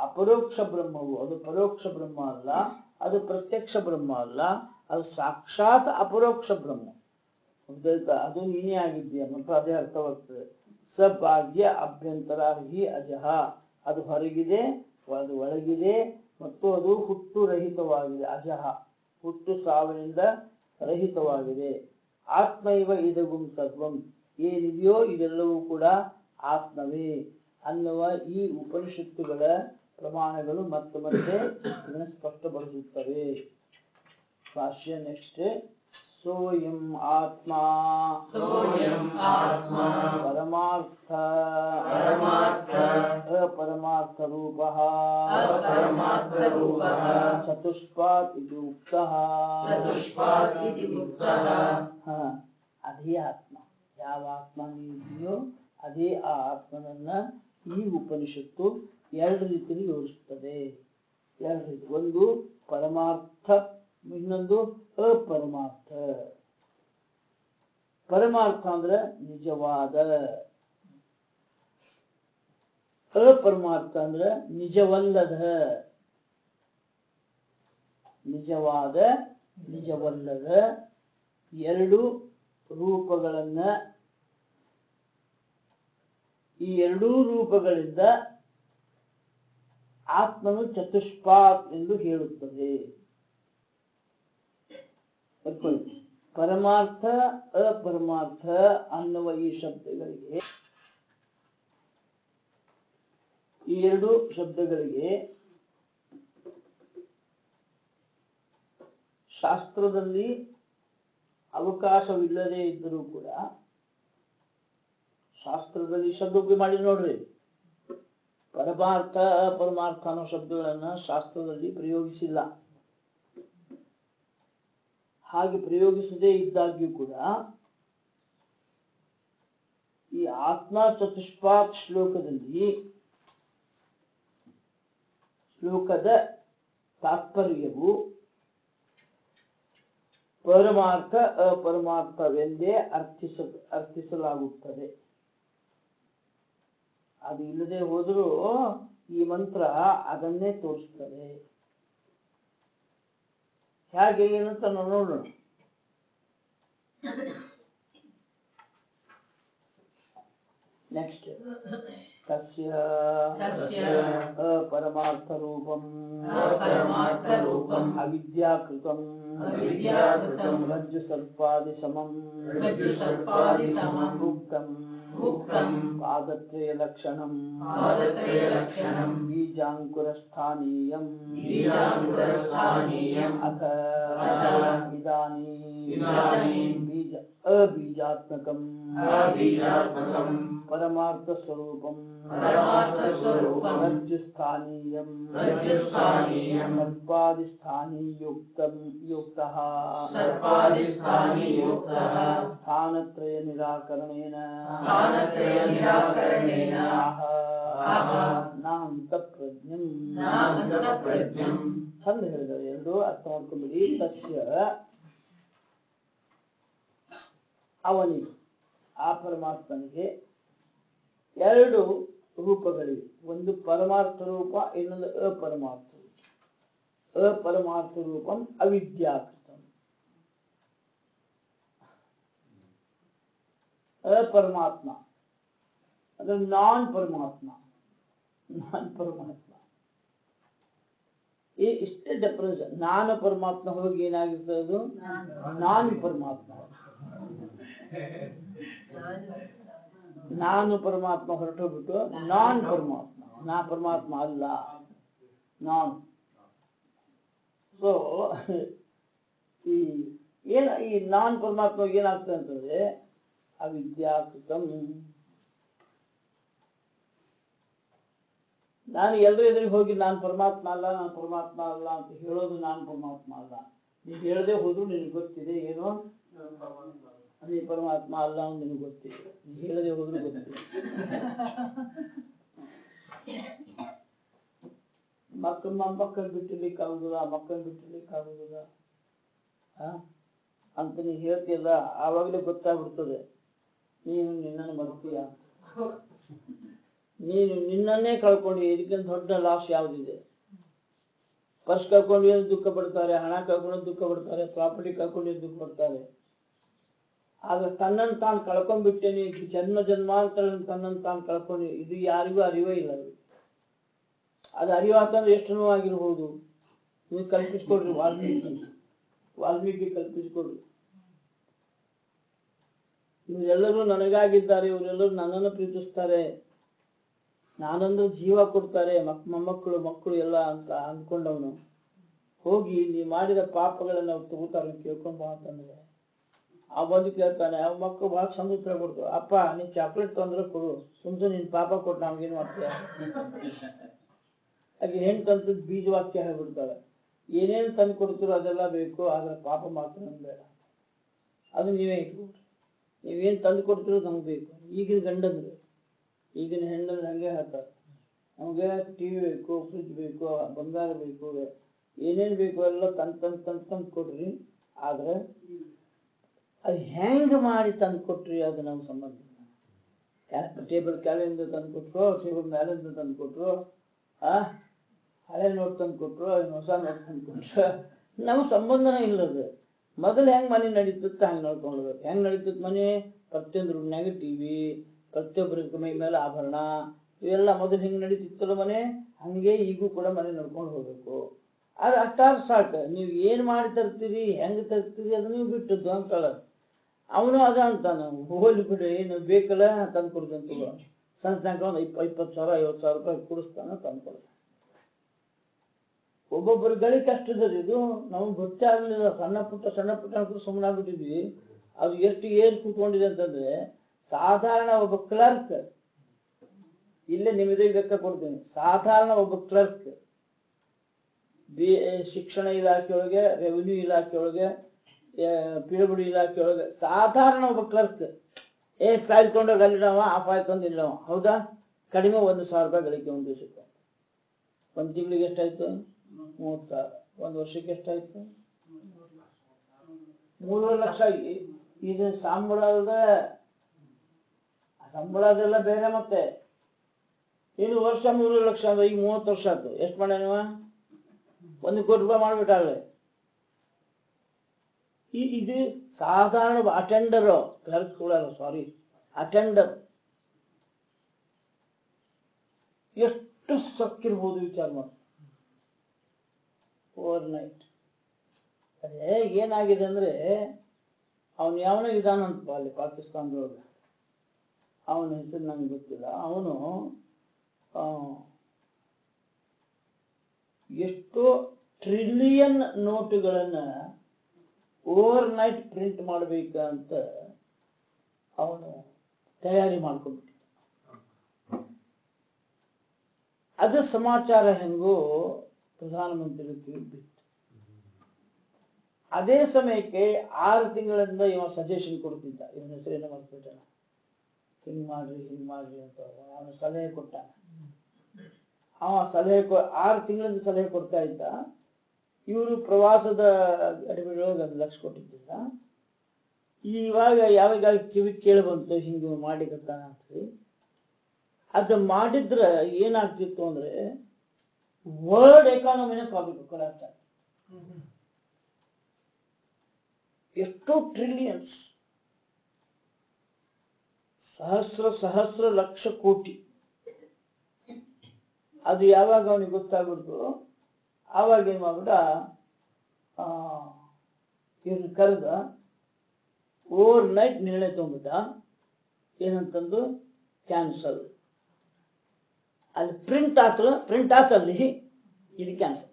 ಅಪರೋಕ್ಷ ಬ್ರಹ್ಮವು ಅದು ಪರೋಕ್ಷ ಬ್ರಹ್ಮ ಅಲ್ಲ ಅದು ಪ್ರತ್ಯಕ್ಷ ಬ್ರಹ್ಮ ಅಲ್ಲ ಅದು ಸಾಕ್ಷಾತ್ ಅಪರೋಕ್ಷ ಬ್ರಹ್ಮ ಗೊತ್ತಾಯ್ತಾ? ಅದು ನೀನೇ ಆಗಿದ್ದೀಯ ಮತ್ತು ಅದೇ ಅರ್ಥವಾಗ್ತದೆ ಸಭಾಗ್ಯ ಅಭ್ಯಂತರ ಹಿ ಅಜಹ ಅದು ಹೊರಗಿದೆ ಅದು ಒಳಗಿದೆ ಮತ್ತು ಅದು ಹುಟ್ಟು ರಹಿತವಾಗಿದೆ ಅಜಹ ಹುಟ್ಟು ಸಾವಿನಿಂದ ರಹಿತವಾಗಿದೆ ಆತ್ಮೈವ ಇದಗುಂ ಸರ್ವಂ ಏನಿದೆಯೋ ಇದೆಲ್ಲವೂ ಕೂಡ ಆತ್ಮವೇ ಅನ್ನುವ ಈ ಉಪನಿಷತ್ತುಗಳ ಪ್ರಮಾಣಗಳು ಮತ್ತೆ ಮತ್ತೆ ಇದನ್ನು ಸ್ಪಷ್ಟಪಡಿಸುತ್ತವೆ ಭಾಷ್ಯ ನೆಕ್ಸ್ಟ್ ಸೋಯಂ ಆತ್ಮ ಸೋಯಂ ಆತ್ಮ ಪರಮಾರ್ಥ ಪರಮಾರ್ಥ ಅಪರಮಾರ್ಥ ರೂಪ ಅಪರಮಾರ್ಥರೂಪಃ ಚತುಷ್ಪಾತ್ ಇದು ಉಕ್ತಃ ಚತುಷ್ಪಾತ್ ಇತಿ ಉಕ್ತಃ ಹ, ಅದೇ ಆತ್ಮ ಯಾವ ಆತ್ಮ ಇದೆಯೋ ಅದೇ ಆ ಆತ್ಮನನ್ನ ಈ ಉಪನಿಷತ್ತು ಎರಡು ರೀತಿಯಲ್ಲಿ ವಿವರಿಸುತ್ತದೆ ಎರಡು ರೀತಿ ಒಂದು ಪರಮಾರ್ಥ ಇನ್ನೊಂದು ಅಪರಮಾರ್ಥ ಪರಮಾರ್ಥ ಅಂದ್ರೆ ನಿಜವಾದ ಅಪರಮಾರ್ಥ ಅಂದ್ರೆ ನಿಜವಲ್ಲದ ನಿಜವಾದ ನಿಜವಲ್ಲದ ಎರಡು ರೂಪಗಳನ್ನ ಈ ಎರಡೂ ರೂಪಗಳಿಂದ ಆತ್ಮನು ಚತುಷ್ಪಾತ್ ಎಂದು ಹೇಳುತ್ತದೆ ಬರ್ಕೊಳ್ಳಿ. ಪರಮಾರ್ಥ ಅಪರಮಾರ್ಥ ಅನ್ನುವ ಈ ಶಬ್ದಗಳಿಗೆ ಈ ಎರಡು ಶಬ್ದಗಳಿಗೆ ಶಾಸ್ತ್ರದಲ್ಲಿ ಅವಕಾಶವಿಲ್ಲದೆ ಇದ್ದರೂ ಕೂಡ ಶಾಸ್ತ್ರದಲ್ಲಿ ಶಬ್ದೋಪಿ ಮಾಡಿ ನೋಡ್ರಿ ಪರಮಾರ್ಥ ಅಪರಮಾರ್ಥ ಅನ್ನೋ ಶಬ್ದಗಳನ್ನ ಶಾಸ್ತ್ರದಲ್ಲಿ ಪ್ರಯೋಗಿಸಿಲ್ಲ ಹಾಗೆ ಪ್ರಯೋಗಿಸದೇ ಇದ್ದಾಗ್ಯೂ ಕೂಡ ಈ ಆತ್ಮ ಚತುಷ್ಪಾತ್ ಶ್ಲೋಕದಲ್ಲಿ ಶ್ಲೋಕದ ತಾತ್ಪರ್ಯವು ಪರಮಾರ್ಥ ಅಪರಮಾರ್ಥವೆಂದೇ ಅರ್ಥಿಸ ಅರ್ಥಿಸಲಾಗುತ್ತದೆ ಅದು ಇಲ್ಲದೆ ಹೋದರೂ ಈ ಮಂತ್ರ ಅದನ್ನೇ ತೋರಿಸ್ತದೆ ಹೇಗೆ ಏನಂತ ನಾವು ನೋಡೋಣ ನೆಕ್ಸ್ಟ್ ತಸ್ಯ ತಸ್ಯ ಅಪರಮಾರ್ಥರೂಪಂ ಅಪರಮಾರ್ಥರೂಪಂ ಅವಿದ್ಯಾಕೃತಂ ಅವಿದ್ಯಾಕೃತಂ ರಜ್ಜು ಸರ್ಪಾದಿ ಸಮಂ ರಜ್ಜು ಸರ್ಪಾದಿ ಸಮಂ ಉಕ್ತಂ ಉಕ್ತಂ ಪಾದತ್ರಯ ಲಕ್ಷಣಂ ಪಾದತ್ರಯಲಕ್ಷಣಂ ಬೀಜಾಂಕುರಸ್ಥಾನೀಯಂ ಬೀಜಾಂಕುರಸ್ಥಾನೀಯಂ ಅಥ ಅಥ ಇದಾನೀಂ ಇದಾನೀಂ ಬೀಜ ಅಬೀಜಾತ್ಮಕಂ ಅಬೀಜಾತ್ಮಕಂ ಪರಮಾರ್ಥಸ್ವರೂಪಂ ಪರಮಾರ್ಥಸ್ವರೂಪಂ ರಜ್ಜುಸ್ಥಾನೀಯಂ ರಜ್ಜುಸ್ಥಾನೀಯಂ ಸರ್ಪಾದಿಸ್ಥಾನೀಯುಕ್ತಂ ಯುಕ್ತಃ ಸರ್ಪಾದಿಸ್ಥಾನೀಯುಕ್ತಃ ಸ್ಥಾನತ್ರಯ ನಿರಾಕರಣೇನ ಸ್ಥಾನತ್ರಯ ನಿರಾಕರಣೇನ ಆಹ ಆಹ ನಾಂತ ಪ್ರಜ್ಞಂ ನಾಂತಪ್ರಜ್ಞಂ ಚಂದ ಹೇಳಿದ್ದಾರೆ ಎರಡು ಅರ್ಥ ಮಾಡ್ಕೊಂಬಿಡಿ ತಸ್ಯ ಅವನಿಗೆ ಆ ಪರಮಾತ್ಮನಿಗೆ ಎರಡು ರೂಪಗಳಿವೆ ಒಂದು ಪರಮಾರ್ಥ ರೂಪ ಇನ್ನೊಂದು ಅಪರಮಾರ್ಥ ರೂಪ ಅಪರಮಾರ್ಥ ರೂಪಂ ಅವಿದ್ಯಾಕೃತಂ ಅಪರಮಾತ್ಮ ಅದು ನಾನ್ ಪರಮಾತ್ಮ ನಾನ್ ಪರಮಾತ್ಮ ಈ ಇಷ್ಟೇ ಡಿಫರೆನ್ಸ್ ನಾನು ಪರಮಾತ್ಮ ಹೋಗಿ ಏನಾಗಿರ್ತದೆ ಅದು ನಾನ್ ಪರಮಾತ್ಮ ನಾನು ಪರಮಾತ್ಮ ಹೊರಟೋಗ್ಬಿಟ್ಟು ನಾನ್ ಪರಮಾತ್ಮ ನಾ ಪರಮಾತ್ಮ ಅಲ್ಲ ನಾನ್ ಸೊ ಈ ಏನ ಈ ನಾನ್ ಪರಮಾತ್ಮ ಏನಾಗ್ತದೆ ಅಂತಂದ್ರೆ ಅವಿದ್ಯಾಕೃತಂ ನಾನು ಎಲ್ಲರೂ ಎದುರಿಗೆ ಹೋಗಿ ನಾನು ಪರಮಾತ್ಮ ಅಲ್ಲ ನಾನು ಪರಮಾತ್ಮ ಅಲ್ಲ ಅಂತ ಹೇಳೋದು ನಾನು ಪರಮಾತ್ಮ ಅಲ್ಲ ನೀವು ಹೇಳದೆ ಹೋದ್ರು ನಿನಗೆ ಗೊತ್ತಿದೆ ಏನು ಅದೇ ಪರಮಾತ್ಮ ಅಲ್ಲ ಅಂತ ನಿನಗೆ ಗೊತ್ತಿದೆ ನೀವು ಹೇಳದೆ ಹೋದ್ರು ಗೊತ್ತಿದೆ ಮಕ್ಕಳ ಮಕ್ಕಳು ಬಿಟ್ಟಿರ್ಲಿಕ್ಕೆ ಆಗುದಿಲ್ಲ ಮಕ್ಕಳು ಬಿಟ್ಟಿರ್ಲಿಕ್ಕೆ ಆಗುದಿಲ್ಲ ಆ? ಅಂತ ನೀವು ಹೇಳ್ತಿಲ್ಲ ಆವಾಗಲೇ ಗೊತ್ತಾಗ್ಬಿಡ್ತದೆ ನೀನು ನಿನ್ನನ್ನು ಮರ್ತೀಯ ನೀನು ನಿನ್ನನ್ನೇ ಕಳ್ಕೊಂಡು ಇದಕ್ಕಿಂತ ದೊಡ್ಡ ಲಾಸ್ ಯಾವುದಿದೆ ಪರ್ಸ್ ಕಳ್ಕೊಂಡು ದುಃಖ ಪಡ್ತಾರೆ ಹಣ ಕಳ್ಕೊಂಡು ದುಃಖ ಪಡ್ತಾರೆ ಪ್ರಾಪರ್ಟಿ ಕಳ್ಕೊಂಡು ದುಃಖ ಪಡ್ತಾರೆ ಆಗ ತನ್ನನ್ನು ತಾನು ಕಳ್ಕೊಂಡ್ಬಿಟ್ಟೇನೆ ಜನ್ಮ ಜನ್ಮಾಂತರ ತನ್ನನ್ನು ತಾನು ಕಳ್ಕೊಂಡು ಇದು ಯಾರಿಗೂ ಅರಿವೇ ಇಲ್ಲ ಅದು. ಅದು ಅರಿವಾತಂದ್ರೆ ಎಷ್ಟು ನೋವಾಗಿರ್ಬೋದು ನೀವು ಕಲ್ಪಿಸ್ಕೊಡ್ರಿ ವಾಲ್ಮೀಕಿ ವಾಲ್ಮೀಕಿ ಕಲ್ಪಿಸ್ಕೊಡ್ರಿ ಇವರೆಲ್ಲರೂ ನನಗಾಗಿದ್ದಾರೆ ಇವರೆಲ್ಲರೂ ನನ್ನನ್ನು ಪ್ರೀತಿಸ್ತಾರೆ ನಾನಂದ್ರೆ ಜೀವ ಕೊಡ್ತಾರೆ ಮಕ್ ಮೊಮ್ಮಕ್ಕಳು ಮಕ್ಕಳು ಎಲ್ಲ ಅಂತ ಅಂದ್ಕೊಂಡವನು ಹೋಗಿ ನೀ ಮಾಡಿದ ಪಾಪಗಳನ್ನ ತಗೋತಾರ ಕೇಳ್ಕೊಂಡ್ ಬಾ ಅಂತಂದ್ರೆ ಆ ಬಂದು ಕೇಳ್ತಾನೆ ಅವ್ ಮಕ್ಕಳು ಬಹಳ ಚಂದ ಉತ್ತರ ಕೊಡ್ತು ಅಪ್ಪ ನೀ ಚಾಕ್ಲೇಟ್ ತೊಂದ್ರೆ ಕೊಡು ಸುಮ್ನೆ ನಿನ್ ಪಾಪ ಕೊಟ್ಟು ನಮ್ಗೇನ್ ಮಾಡ್ತೀಯ ಹಾಗೆ ಹೆಣ್ ತಂತದ್ ಬೀಜ ವಾಕ್ಯ ಹೇಳ್ಬಿಡ್ತಾಳೆ ಏನೇನ್ ತಂದು ಕೊಡ್ತೀರೋ ಅದೆಲ್ಲ ಬೇಕು ಆದ್ರೆ ಪಾಪ ಮಾತ್ರ ನಮ್ಗ್ ಬೇಡ ಅದು ನೀವೇ ಇಟ್ಕೊಡ್ರಿ ನೀವೇನ್ ತಂದು ಕೊಡ್ತೀರೋ ನಮ್ಗೆ ಬೇಕು ಈಗಿನ ಗಂಡಂದ್ರೆ ಈಗಿನ ಹೆಣ್ಣಂದ್ರೆ ಹಂಗೆ ಹೇಳ್ತಾರೆ ನಮ್ಗೆ ಟಿವಿ ಬೇಕು ಫ್ರಿಜ್ ಬೇಕು ಬಂಗಾರ ಬೇಕು ಏನೇನ್ ಬೇಕು ಎಲ್ಲ ತಂದ್ ತಂದ್ ತಂದ್ ತಂದ್ ಕೊಡ್ರಿ ಆದ್ರೆ ಅದು ಹೆಂಗ್ ಮಾಡಿ ತಂದು ಕೊಟ್ರಿ ಅದು ನಮ್ಗೆ ಸಂಬಂಧ ಇಲ್ಲ ಟೇಬಲ್ ಕೆಳಗಿಂದ ತಂದು ಕೊಟ್ರು ಟೇಬಲ್ ಮೇಲಿಂದ ತಂದು ಕೊಟ್ರು ಆ ಹಳೆ ನೋಟ್ ತಂದು ಕೊಟ್ರು ಇನ್ನು ಹೊಸ ನೋಟ್ ತಂದು ಕೊಟ್ರು ನಮ್ಗೆ ಸಂಬಂಧನೇ ಇಲ್ಲದು ಮೊದಲು ಹೆಂಗ್ ಮನೆ ನಡೀತಿತ್ತು ಹಂಗ್ ನೋಡ್ಕೊಳ್ಬೇಕು ಹೆಂಗ್ ನಡೀತಿತ್ತು ಮನೆ ಪ್ರತಿಯೊಂದು ರೂಮ್ನಾಗ ಟಿವಿ ಪ್ರತಿಯೊಬ್ಬರ ಮೈ ಮೇಲೆ ಆಭರಣ ಇವೆಲ್ಲ ಮೊದಲು ಹೆಂಗ್ ನಡೀತಿತ್ತಲ್ಲ ಮನೆ ಹಂಗೆ ಈಗೂ ಕೂಡ ಮನೆ ನಡ್ಕೊಂಡು ಹೋಗ್ಬೇಕು ಅದು ಅಷ್ಟಾರು ಸಾಕು ನೀವು ಏನ್ ಮಾಡಿ ತರ್ತೀರಿ ಹೆಂಗ್ ತರ್ತೀರಿ ಅದು ನೀವು ಬಿಟ್ಟದ್ದು ಅಂಕಳ ಅವನು ಅದ ಅಂತಾನ ಹೋಗ್ಲಿ ಬಿಡು ಏನು ಬೇಕಲ್ಲ ತಂದು ಕೊಡ್ತೇನೆ ತಗೋ ಸಂಸ್ಥಾಕ ಒಂದು ಇಪ್ಪ ಇಪ್ಪತ್ತು ಸಾವಿರ ಐವತ್ತು ಸಾವಿರ ರೂಪಾಯಿ ಕೊಡಿಸ್ತಾನ ತಂದು ಕೊಡ್ತಾನೆ ಒಬ್ಬೊಬ್ಬರ ಗಳಿ ಕಷ್ಟದ ಇದು ನಮ್ಗೆ ಗೊತ್ತೇ ಆಗ್ಲಿಲ್ಲ ಸಣ್ಣ ಪುಟ್ಟ ಸಣ್ಣ ಪುಟ್ಟ ಅಂಕರು ಸುಮ್ಮನಾಗ್ಬಿಟ್ಟಿದ್ವಿ ಅದು ಎಷ್ಟು ಏನ್ ಕೂತ್ಕೊಂಡಿದೆ ಅಂತಂದ್ರೆ ಸಾಧಾರಣ ಒಬ್ಬ ಕ್ಲರ್ಕ್ ಇಲ್ಲೇ ನಿಮಗೆ ಲೆಕ್ಕ ಕೊಡ್ತೀನಿ ಸಾಧಾರಣ ಒಬ್ಬ ಕ್ಲರ್ಕ್ ಬಿ ಶಿಕ್ಷಣ ಇಲಾಖೆಯೊಳಗೆ ರೆವಿನ್ಯೂ ಇಲಾಖೆಯೊಳಗೆ ಪಿ ಡಬ್ಲ್ಯೂ ಡಿ ಇಲಾಖೆಯೊಳಗೆ ಸಾಧಾರಣ ಒಬ್ಬ ಕ್ಲರ್ಕ್ ಏ ಫೈಲ್ ತೊಗೊಂಡೋಗಿ ಅಲ್ಲಿಡವ ಆ ಫೈಲ್ ತಂದು ಇಲ್ಲವ ಹೌದಾ ಕಡಿಮೆ ಒಂದು ಸಾವಿರ ರೂಪಾಯಿ ಗಳಿಕೆ ಒಂದು ದಿವಸಕ್ಕೆ ಒಂದು ತಿಂಗಳಿಗೆ ಎಷ್ಟಾಯ್ತು ಮೂವತ್ತು ಸಾವಿರ ಒಂದು ವರ್ಷಕ್ಕೆ ಎಷ್ಟಾಯ್ತು ಮೂರುವರೆ ಲಕ್ಷ ಇ- ಇದು ಸಂಬಳದ ಸಂಬಳದೆಲ್ಲ ಬೇರೆ ಮತ್ತೆ ಇನ್ನು ವರ್ಷ ಮೂರುವರೆ ಲಕ್ಷ ಅಂದ್ರೆ ಈಗ ಮೂವತ್ತು ವರ್ಷ ಆಯ್ತು ಎಷ್ಟು ಮಾಡ್ಯಾನವ ಒಂದು ಕೋಟಿ ರೂಪಾಯಿ ಮಾಡ್ಬಿಟ್ಟಾಗಲೇ ಈ ಇದು ಸಾಧಾರಣ ಅಟೆಂಡರ್ ಕ್ಲರ್ಕ್ ಕೂಡ ಸಾರಿ ಅಟೆಂಡರ್ ಎಷ್ಟು ಸೊಕ್ಕಿರ್ಬೋದು ವಿಚಾರ ಮಾಡಿ ಓವರ್ ನೈಟ್ ಅದೇ ಏನಾಗಿದೆ ಅಂದ್ರೆ ಅವನು ಯಾವನೋ ಇದಾನಂತ ಅಲ್ಲಿ ಪಾಕಿಸ್ತಾನದೊಳಗೆ ಅವನ ಹೆಸರು ನಂಗೆ ಗೊತ್ತಿಲ್ಲ ಅವನು ಎಷ್ಟೋ ಟ್ರಿಲಿಯನ್ ನೋಟುಗಳನ್ನ ಓವರ್ ನೈಟ್ ಪ್ರಿಂಟ್ ಮಾಡ್ಬೇಕಂತ ಅವನು ತಯಾರಿ ಮಾಡ್ಕೊಂಡ್ಬಿಟ್ಟಿದ್ದ ಅದು ಸಮಾಚಾರ ಹೆಂಗೋ ಪ್ರಧಾನಮಂತ್ರಿ ಕಿವಿಗ್ ಬಿತ್ತು ಅದೇ ಸಮಯಕ್ಕೆ ಆರು ತಿಂಗಳಿಂದ ಇವ ಸಜೆಷನ್ ಕೊಡ್ತಿದ್ದ ಇವನ ಹೆಸರೇನೋ ಮರ್ತ್ಬಿಟ್ಟಾನ ಹಿಂಗ್ ಮಾಡ್ರಿ ಹಿಂಗ್ ಮಾಡ್ರಿ ಅಂತ ಅವನು ಸಲಹೆ ಕೊಟ್ಟ ಅವ ಸಲಹೆ ಕೊ- ಆರು ತಿಂಗಳಿಂದ ಸಲಹೆ ಕೊಡ್ತಾ ಇದ್ದ ಇವರು ಪ್ರವಾಸದ ಅಡಿಬಿಡೊಳಗೆ ಒಂದು ಲಕ್ಷ ಕೊಟ್ಟಿದ್ದಿಲ್ಲ ಇವಾಗ ಯಾವಾಗ ಕಿವಿ ಕೇಳಿ ಬಂತು ಹಿಂಗ ಮಾಡಿಕತ್ತಾನ ಅಂತ ಅದು ಮಾಡಿದ್ರ ಏನಾಗ್ತಿತ್ತು ಅಂದ್ರೆ ವರ್ಲ್ಡ್ ಎಕಾನಮಿನ ಕೊಲಾಪ್ಸ್ ಆಗ್ತಿತ್ತು ಎಷ್ಟೋ ಟ್ರಿಲಿಯನ್ಸ್ ಸಹಸ್ರ ಸಹಸ್ರ ಲಕ್ಷ ಕೋಟಿ ಅದು ಯಾವಾಗ ಅವನಿಗೆ ಗೊತ್ತಾಗ್ಬಿಡ್ತು ಆವಾಗ ಏನ್ ಮಾಡ್ಬಿಟ್ಟ ಆ ಇವ್ರನ್ನ ಕರೆದ ಓವರ್ ನೈಟ್ ನಿರ್ಣಯ ತಗೊಂಡ್ಬಿಟ್ಟ ಏನಂತಂದು ಕ್ಯಾನ್ಸಲ್ ಅಲ್ಲಿ ಪ್ರಿಂಟ್ ಆತು ಪ್ರಿಂಟ್ ಆತಲ್ಲಿ ಇದು ಕ್ಯಾನ್ಸಲ್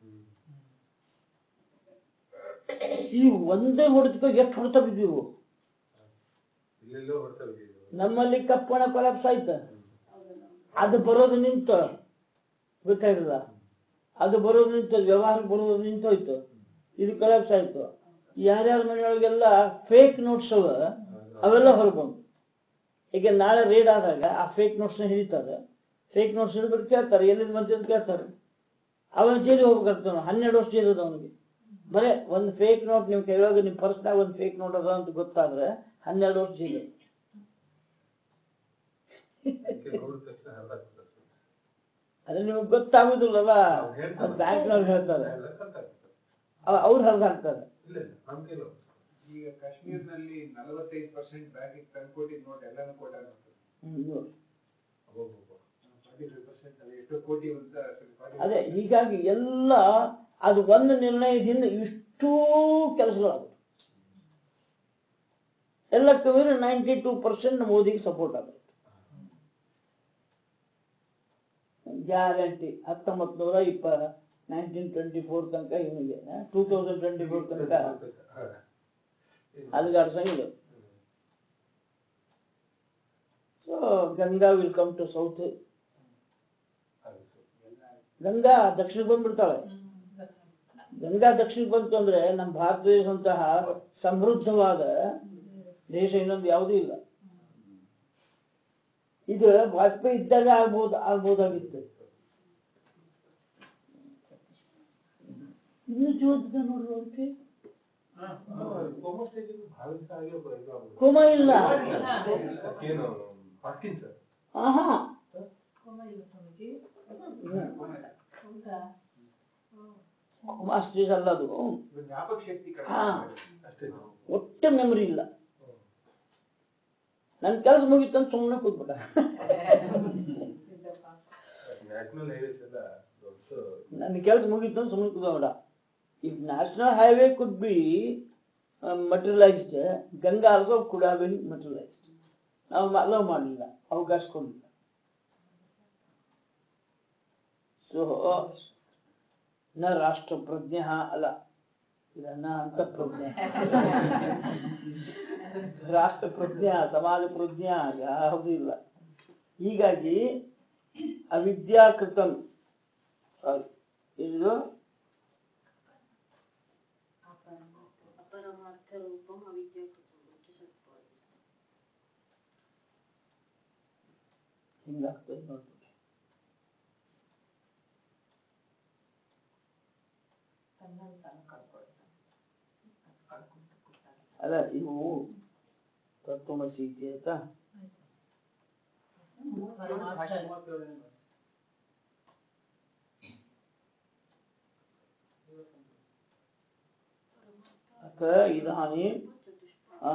ಈ ಒಂದೇ ಹೊಡೆದಕ್ಕೆ ಎಷ್ಟು ಹೊಡೆತ ಬಿದ್ದಿವು ಇಲ್ಲೆಲ್ಲೋ ಹೊಡ್ತಾ ಬಿಟ್ಟಿದ್ರು ನಮ್ಮಲ್ಲಿ ಕಪ್ಪಣ ಕೊಲಾಪ್ಸ್ ಆಯ್ತ ಅದು ಬರೋದು ನಿಂತ ಗೊತ್ತಾಗಿಲ್ಲ ಅದು ಬರೋದು ನಿಂತು ವ್ಯವಹಾರ ಬರೋದು ನಿಂತೋಯ್ತು ಇದು ಕೊಲಾಪ್ಸ್ ಆಯ್ತು ಯಾರ್ಯಾರ ಮನೆಯೊಳಗೆಲ್ಲ ಫೇಕ್ ನೋಟ್ಸ್ ಅವ ಅವೆಲ್ಲ ಹೊರಬಂದು ಈಗ ನಾಳೆ ರೇಡ್ ಆದಾಗ ಆ ಫೇಕ್ ನೋಟ್ಸ್ ನ ಹಿಡಿತಾರೆ ಫೇಕ್ ನೋಟ್ಸ್ ಹಿಡಿದ್ಬಿಟ್ಟು ಕೇಳ್ತಾರೆ ಎಲ್ಲಿಂದ ಬಂತು ಅಂತ ಕೇಳ್ತಾರೆ ಅವನ ಜೈಲಿಗೆ ಹೋಗ್ಬೇಕಾಗ್ತಾನ ಹನ್ನೆರಡು ವರ್ಷ ಜೈಲದ ಅವನಿಗೆ ಬರೇ ಒಂದು ಫೇಕ್ ನೋಟ್ ನಿಮ್ ಕೈಯೊಳಗೆ ನಿಮ್ ಪರ್ಸ್ನಾಗ ಒಂದು ಫೇಕ್ ನೋಟ್ ಅದ ಅಂತ ಗೊತ್ತಾದ್ರೆ ಹನ್ನೆರಡು ವರ್ಷ ಜೈಲು ಅದಕ್ಕೆ ನೋಡಿದ ತಕ್ಷಣ ಹರ್ದಾಕ್ತು ಅದು ನಿಮಗೆ ಗೊತ್ತಾಗುದಿಲ್ಲಲ್ಲ ಅದು ಬ್ಯಾಂಕ್ನವ್ರು ಹೇಳ್ತಾರೆ ಎಲ್ಲ ಕಲ್ತಾಗ್ತದೆ. ಅವ್- ಅವ್ರು ಹರಿದು ಹಾಕ್ತಾರೆ ಇಲ್ಲ ಇಲ್ಲ ನಮ್ ಕೈಲಿ ಹೋಗ್ತದೆ. ಈಗ ಕಾಶ್ಮೀರ್ನಲ್ಲಿ ನಲವತ್ತೈದು ಪರ್ಸೆಂಟ್ ಬ್ಯಾಂಕ್ ತಂದ್ಕೊಟ್ಟಿದ್ ನೋಟ್ ಎಲ್ಲಾನು ಕೋಟ ಹ್ಮ್, ನೋಡಿ. ಫಾರ್ಟಿ ಫೈವ್ ಪರ್ಸೆಂಟ್ ಅಲ್ಲಿ ಎಷ್ಟೋ ಕೋಟಿ ಅಂತ ಅದೇ ಹೀಗಾಗಿ ಎಲ್ಲ ಅದು ಒಂದು ನಿರ್ಣಯದಿಂದ ಇಷ್ಟೂ ಕೆಲಸಗಳಾಗುತ್ತೆ ಎಲ್ಲಕ್ಕೂ ಮೀರಿ ನೈಂಟಿ ಟೂ ಪರ್ಸೆಂಟ್ ಮೋದಿಗೆ ಸಪೋರ್ಟ್ ಆಗುತ್ತೆ ಗ್ಯಾರಂಟಿ ಹತ್ತೊಂಬತ್ತು ನೂರ ಇಪ್ಪ ನೈನ್ಟೀನ್ ಟ್ವೆಂಟಿ ಫೋರ್ ತನಕ ಇವನಿಗೆ ಟೂ ತೌಸಂಡ್ ಟ್ವೆಂಟಿ ಫೋರ್ ತನಕ ಅಲ್ಗಾಡ್ಸಂಗಿಲ್ಲ so Ganga will come to south Ganga ದಕ್ಷಿಣಕ್ಕೆ ಬಂದ್ಬಿಡ್ತಾಳೆ ಗಂಗಾ ದಕ್ಷಿಣಕ್ಕೆ ಬಂತು ಅಂದ್ರೆ ನಮ್ಮ ಭಾರತ ದೇಶದಂತಹ ಸಮೃದ್ಧವಾದ ದೇಶ ಇನ್ನೊಂದು ಯಾವುದೂ ಇಲ್ಲ ಇದು ವಾಜಪೇಯಿ ಇದ್ದಾಗ ಆಗ್ಬೋದು ಆಗ್ಬೋದಾಗಿತ್ತು ಇನ್ನು ಜೀವಂತ ನೋಡ್ರಿ ವಾಜಪೇಯಿ ಬಹಳ ದಿವಸ ಆಗಿ ಒಬ್ಬ ಇದು ಆಗ್ಬಿಡ್ತು. ಕೋಮ ಇಲ್ಲ ಏನು ಪಾರ್ಕಿನ್ಸನ್ ಆಹಾ ಸ್ವಾಮೀಜಿ ಕೋಮಾ ಸ್ಟೇಜ್ ಅಲ್ಲ ಅದು ಜ್ಞಾಪಕ ಶಕ್ತಿ ಕಡಿಮೆ ಹಾ. ಅಷ್ಟೇ ಒಟ್ಟೆ ಮೆಮರಿ ಇಲ್ಲ ನನ್ ಕೆಲಸ ಮುಗಿತಂತ ಸುಮ್ಮನೆ ಕೂತ್ಬಿಟ್ಟ ನ್ಯಾಷನಲ್ ಹೈವೇಸ್ ಎಲ್ಲ ದೊಡ್ಡ ನನ್ನ ಕೆಲಸ ಮುಗಿತು ಅಂತ ಸುಮ್ಮನೆ ಕೂತ್ಬಿಡ if national highway could be materialised Ganga also could have been materialised ನಾವು ಅಲೋ ಮಾಡಲಿಲ್ಲ ಅವಕಾಶ ಕೊಡಲಿಲ್ಲ ಸೊ ನ ರಾಷ್ಟ್ರ ಪ್ರಜ್ಞೆ ಅಲ್ಲ ಇಲ್ಲ ನ ಅಂತ ಪ್ರಜ್ಞೆ ರಾಷ್ಟ್ರ ಪ್ರಜ್ಞೆ ಸಮಾಜ ಪ್ರಜ್ಞೆ ಯಾವುದೂ ಇಲ್ಲ ಹೀಗಾಗಿ ಅವಿದ್ಯಾಕೃತಂ ಸಾರಿ ಇದು ಅಪರಮಾರ್ಥ ರೂಪಂ ಅವಿದ್ಯಾಕೃತಂ ಸತ್ವಾದಿ ಹಿಂಗಾಗ್ತದೆ ನೋಡ್ಬಿಡಿ ತನ್ನನ್ನು ತಾನು ಕಳ್ಕೊಳ್ತಾನೆ ಕಳ್ಕೊಂಡು ಕೂತಾಗ ಅಲ್ಲ ಇವು ತತ್ವಮಸಿ ಐತಿ ಆಯ್ತಾ ಪರಮಾರ್ಥ ಅಥ ಇದಾನಿ ಆ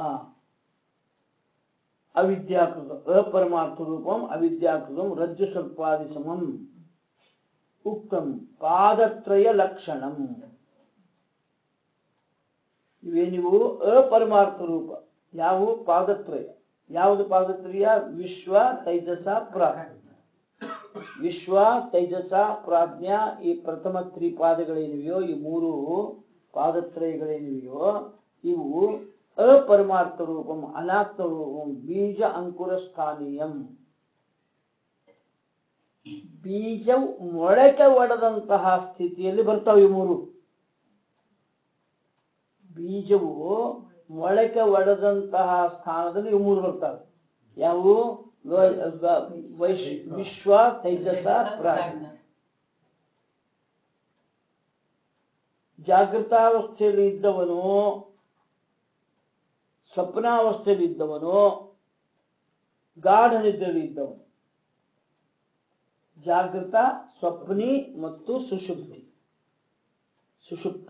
ಅವಿದ್ಯಾಕೃತ ಅಪರಮಾರ್ಥ ರೂಪಂ ಅವಿದ್ಯಾಕೃತಂ ರಜ್ಜು ಸರ್ಪಾದಿ ಸಮಂ ಉಕ್ತಂ ಪಾದತ್ರಯ ಲಕ್ಷಣಂ ಇವೇನಿವು ಅಪರಮಾರ್ಥ ರೂಪ ಯಾವ ಪಾದತ್ರಯ ಯಾವುದು ಪಾದತ್ರಯ ವಿಶ್ವ ತೈಜಸ ಪ್ರಾಜ್ಞ ವಿಶ್ವ ತೈಜಸ ಪ್ರಾಜ್ಞ ಈ ಪ್ರಥಮ ತ್ರಿಪಾದಗಳೇನಿವೆಯೋ ಈ ಮೂರು ಪಾದತ್ರಯಗಳೇನಿವೆಯೋ ಇವು ಅಪರಮಾರ್ಥ ರೂಪಂ ಅನಾತ್ಮ ರೂಪಂ ಬೀಜ ಅಂಕುರ ಸ್ಥಾನೀಯಂ ಬೀಜ ಮೊಳಕೆ ಒಡೆದಂತಹ ಸ್ಥಿತಿಯಲ್ಲಿ ಬರ್ತಾವೆ ಈ ಮೂರು ಬೀಜವು ಮೊಳಕೆ ಒಡೆದಂತಹ ಸ್ಥಾನದಲ್ಲಿ ಇವು ಮೂರು ಬರ್ತವೆ ಯಾವುವು ವ- ವ- ವೈಶ್ ವಿಶ್ವ ತೈಜಸ ಪ್ರಾಜ್ಞ ಜಾಗೃತಾವಸ್ಥೆಯಲ್ಲಿ ಇದ್ದವನು ಸ್ವಪ್ನಾವಸ್ಥೆಯಲ್ಲಿ ಇದ್ದವನು ಗಾಢ ನಿದ್ರೆಯಲ್ಲಿ ಇದ್ದವನು ಜಾಗೃತ ಸ್ವಪ್ನಿ ಮತ್ತು ಸುಷುಪ್ತಿ ಸುಷುಪ್ತ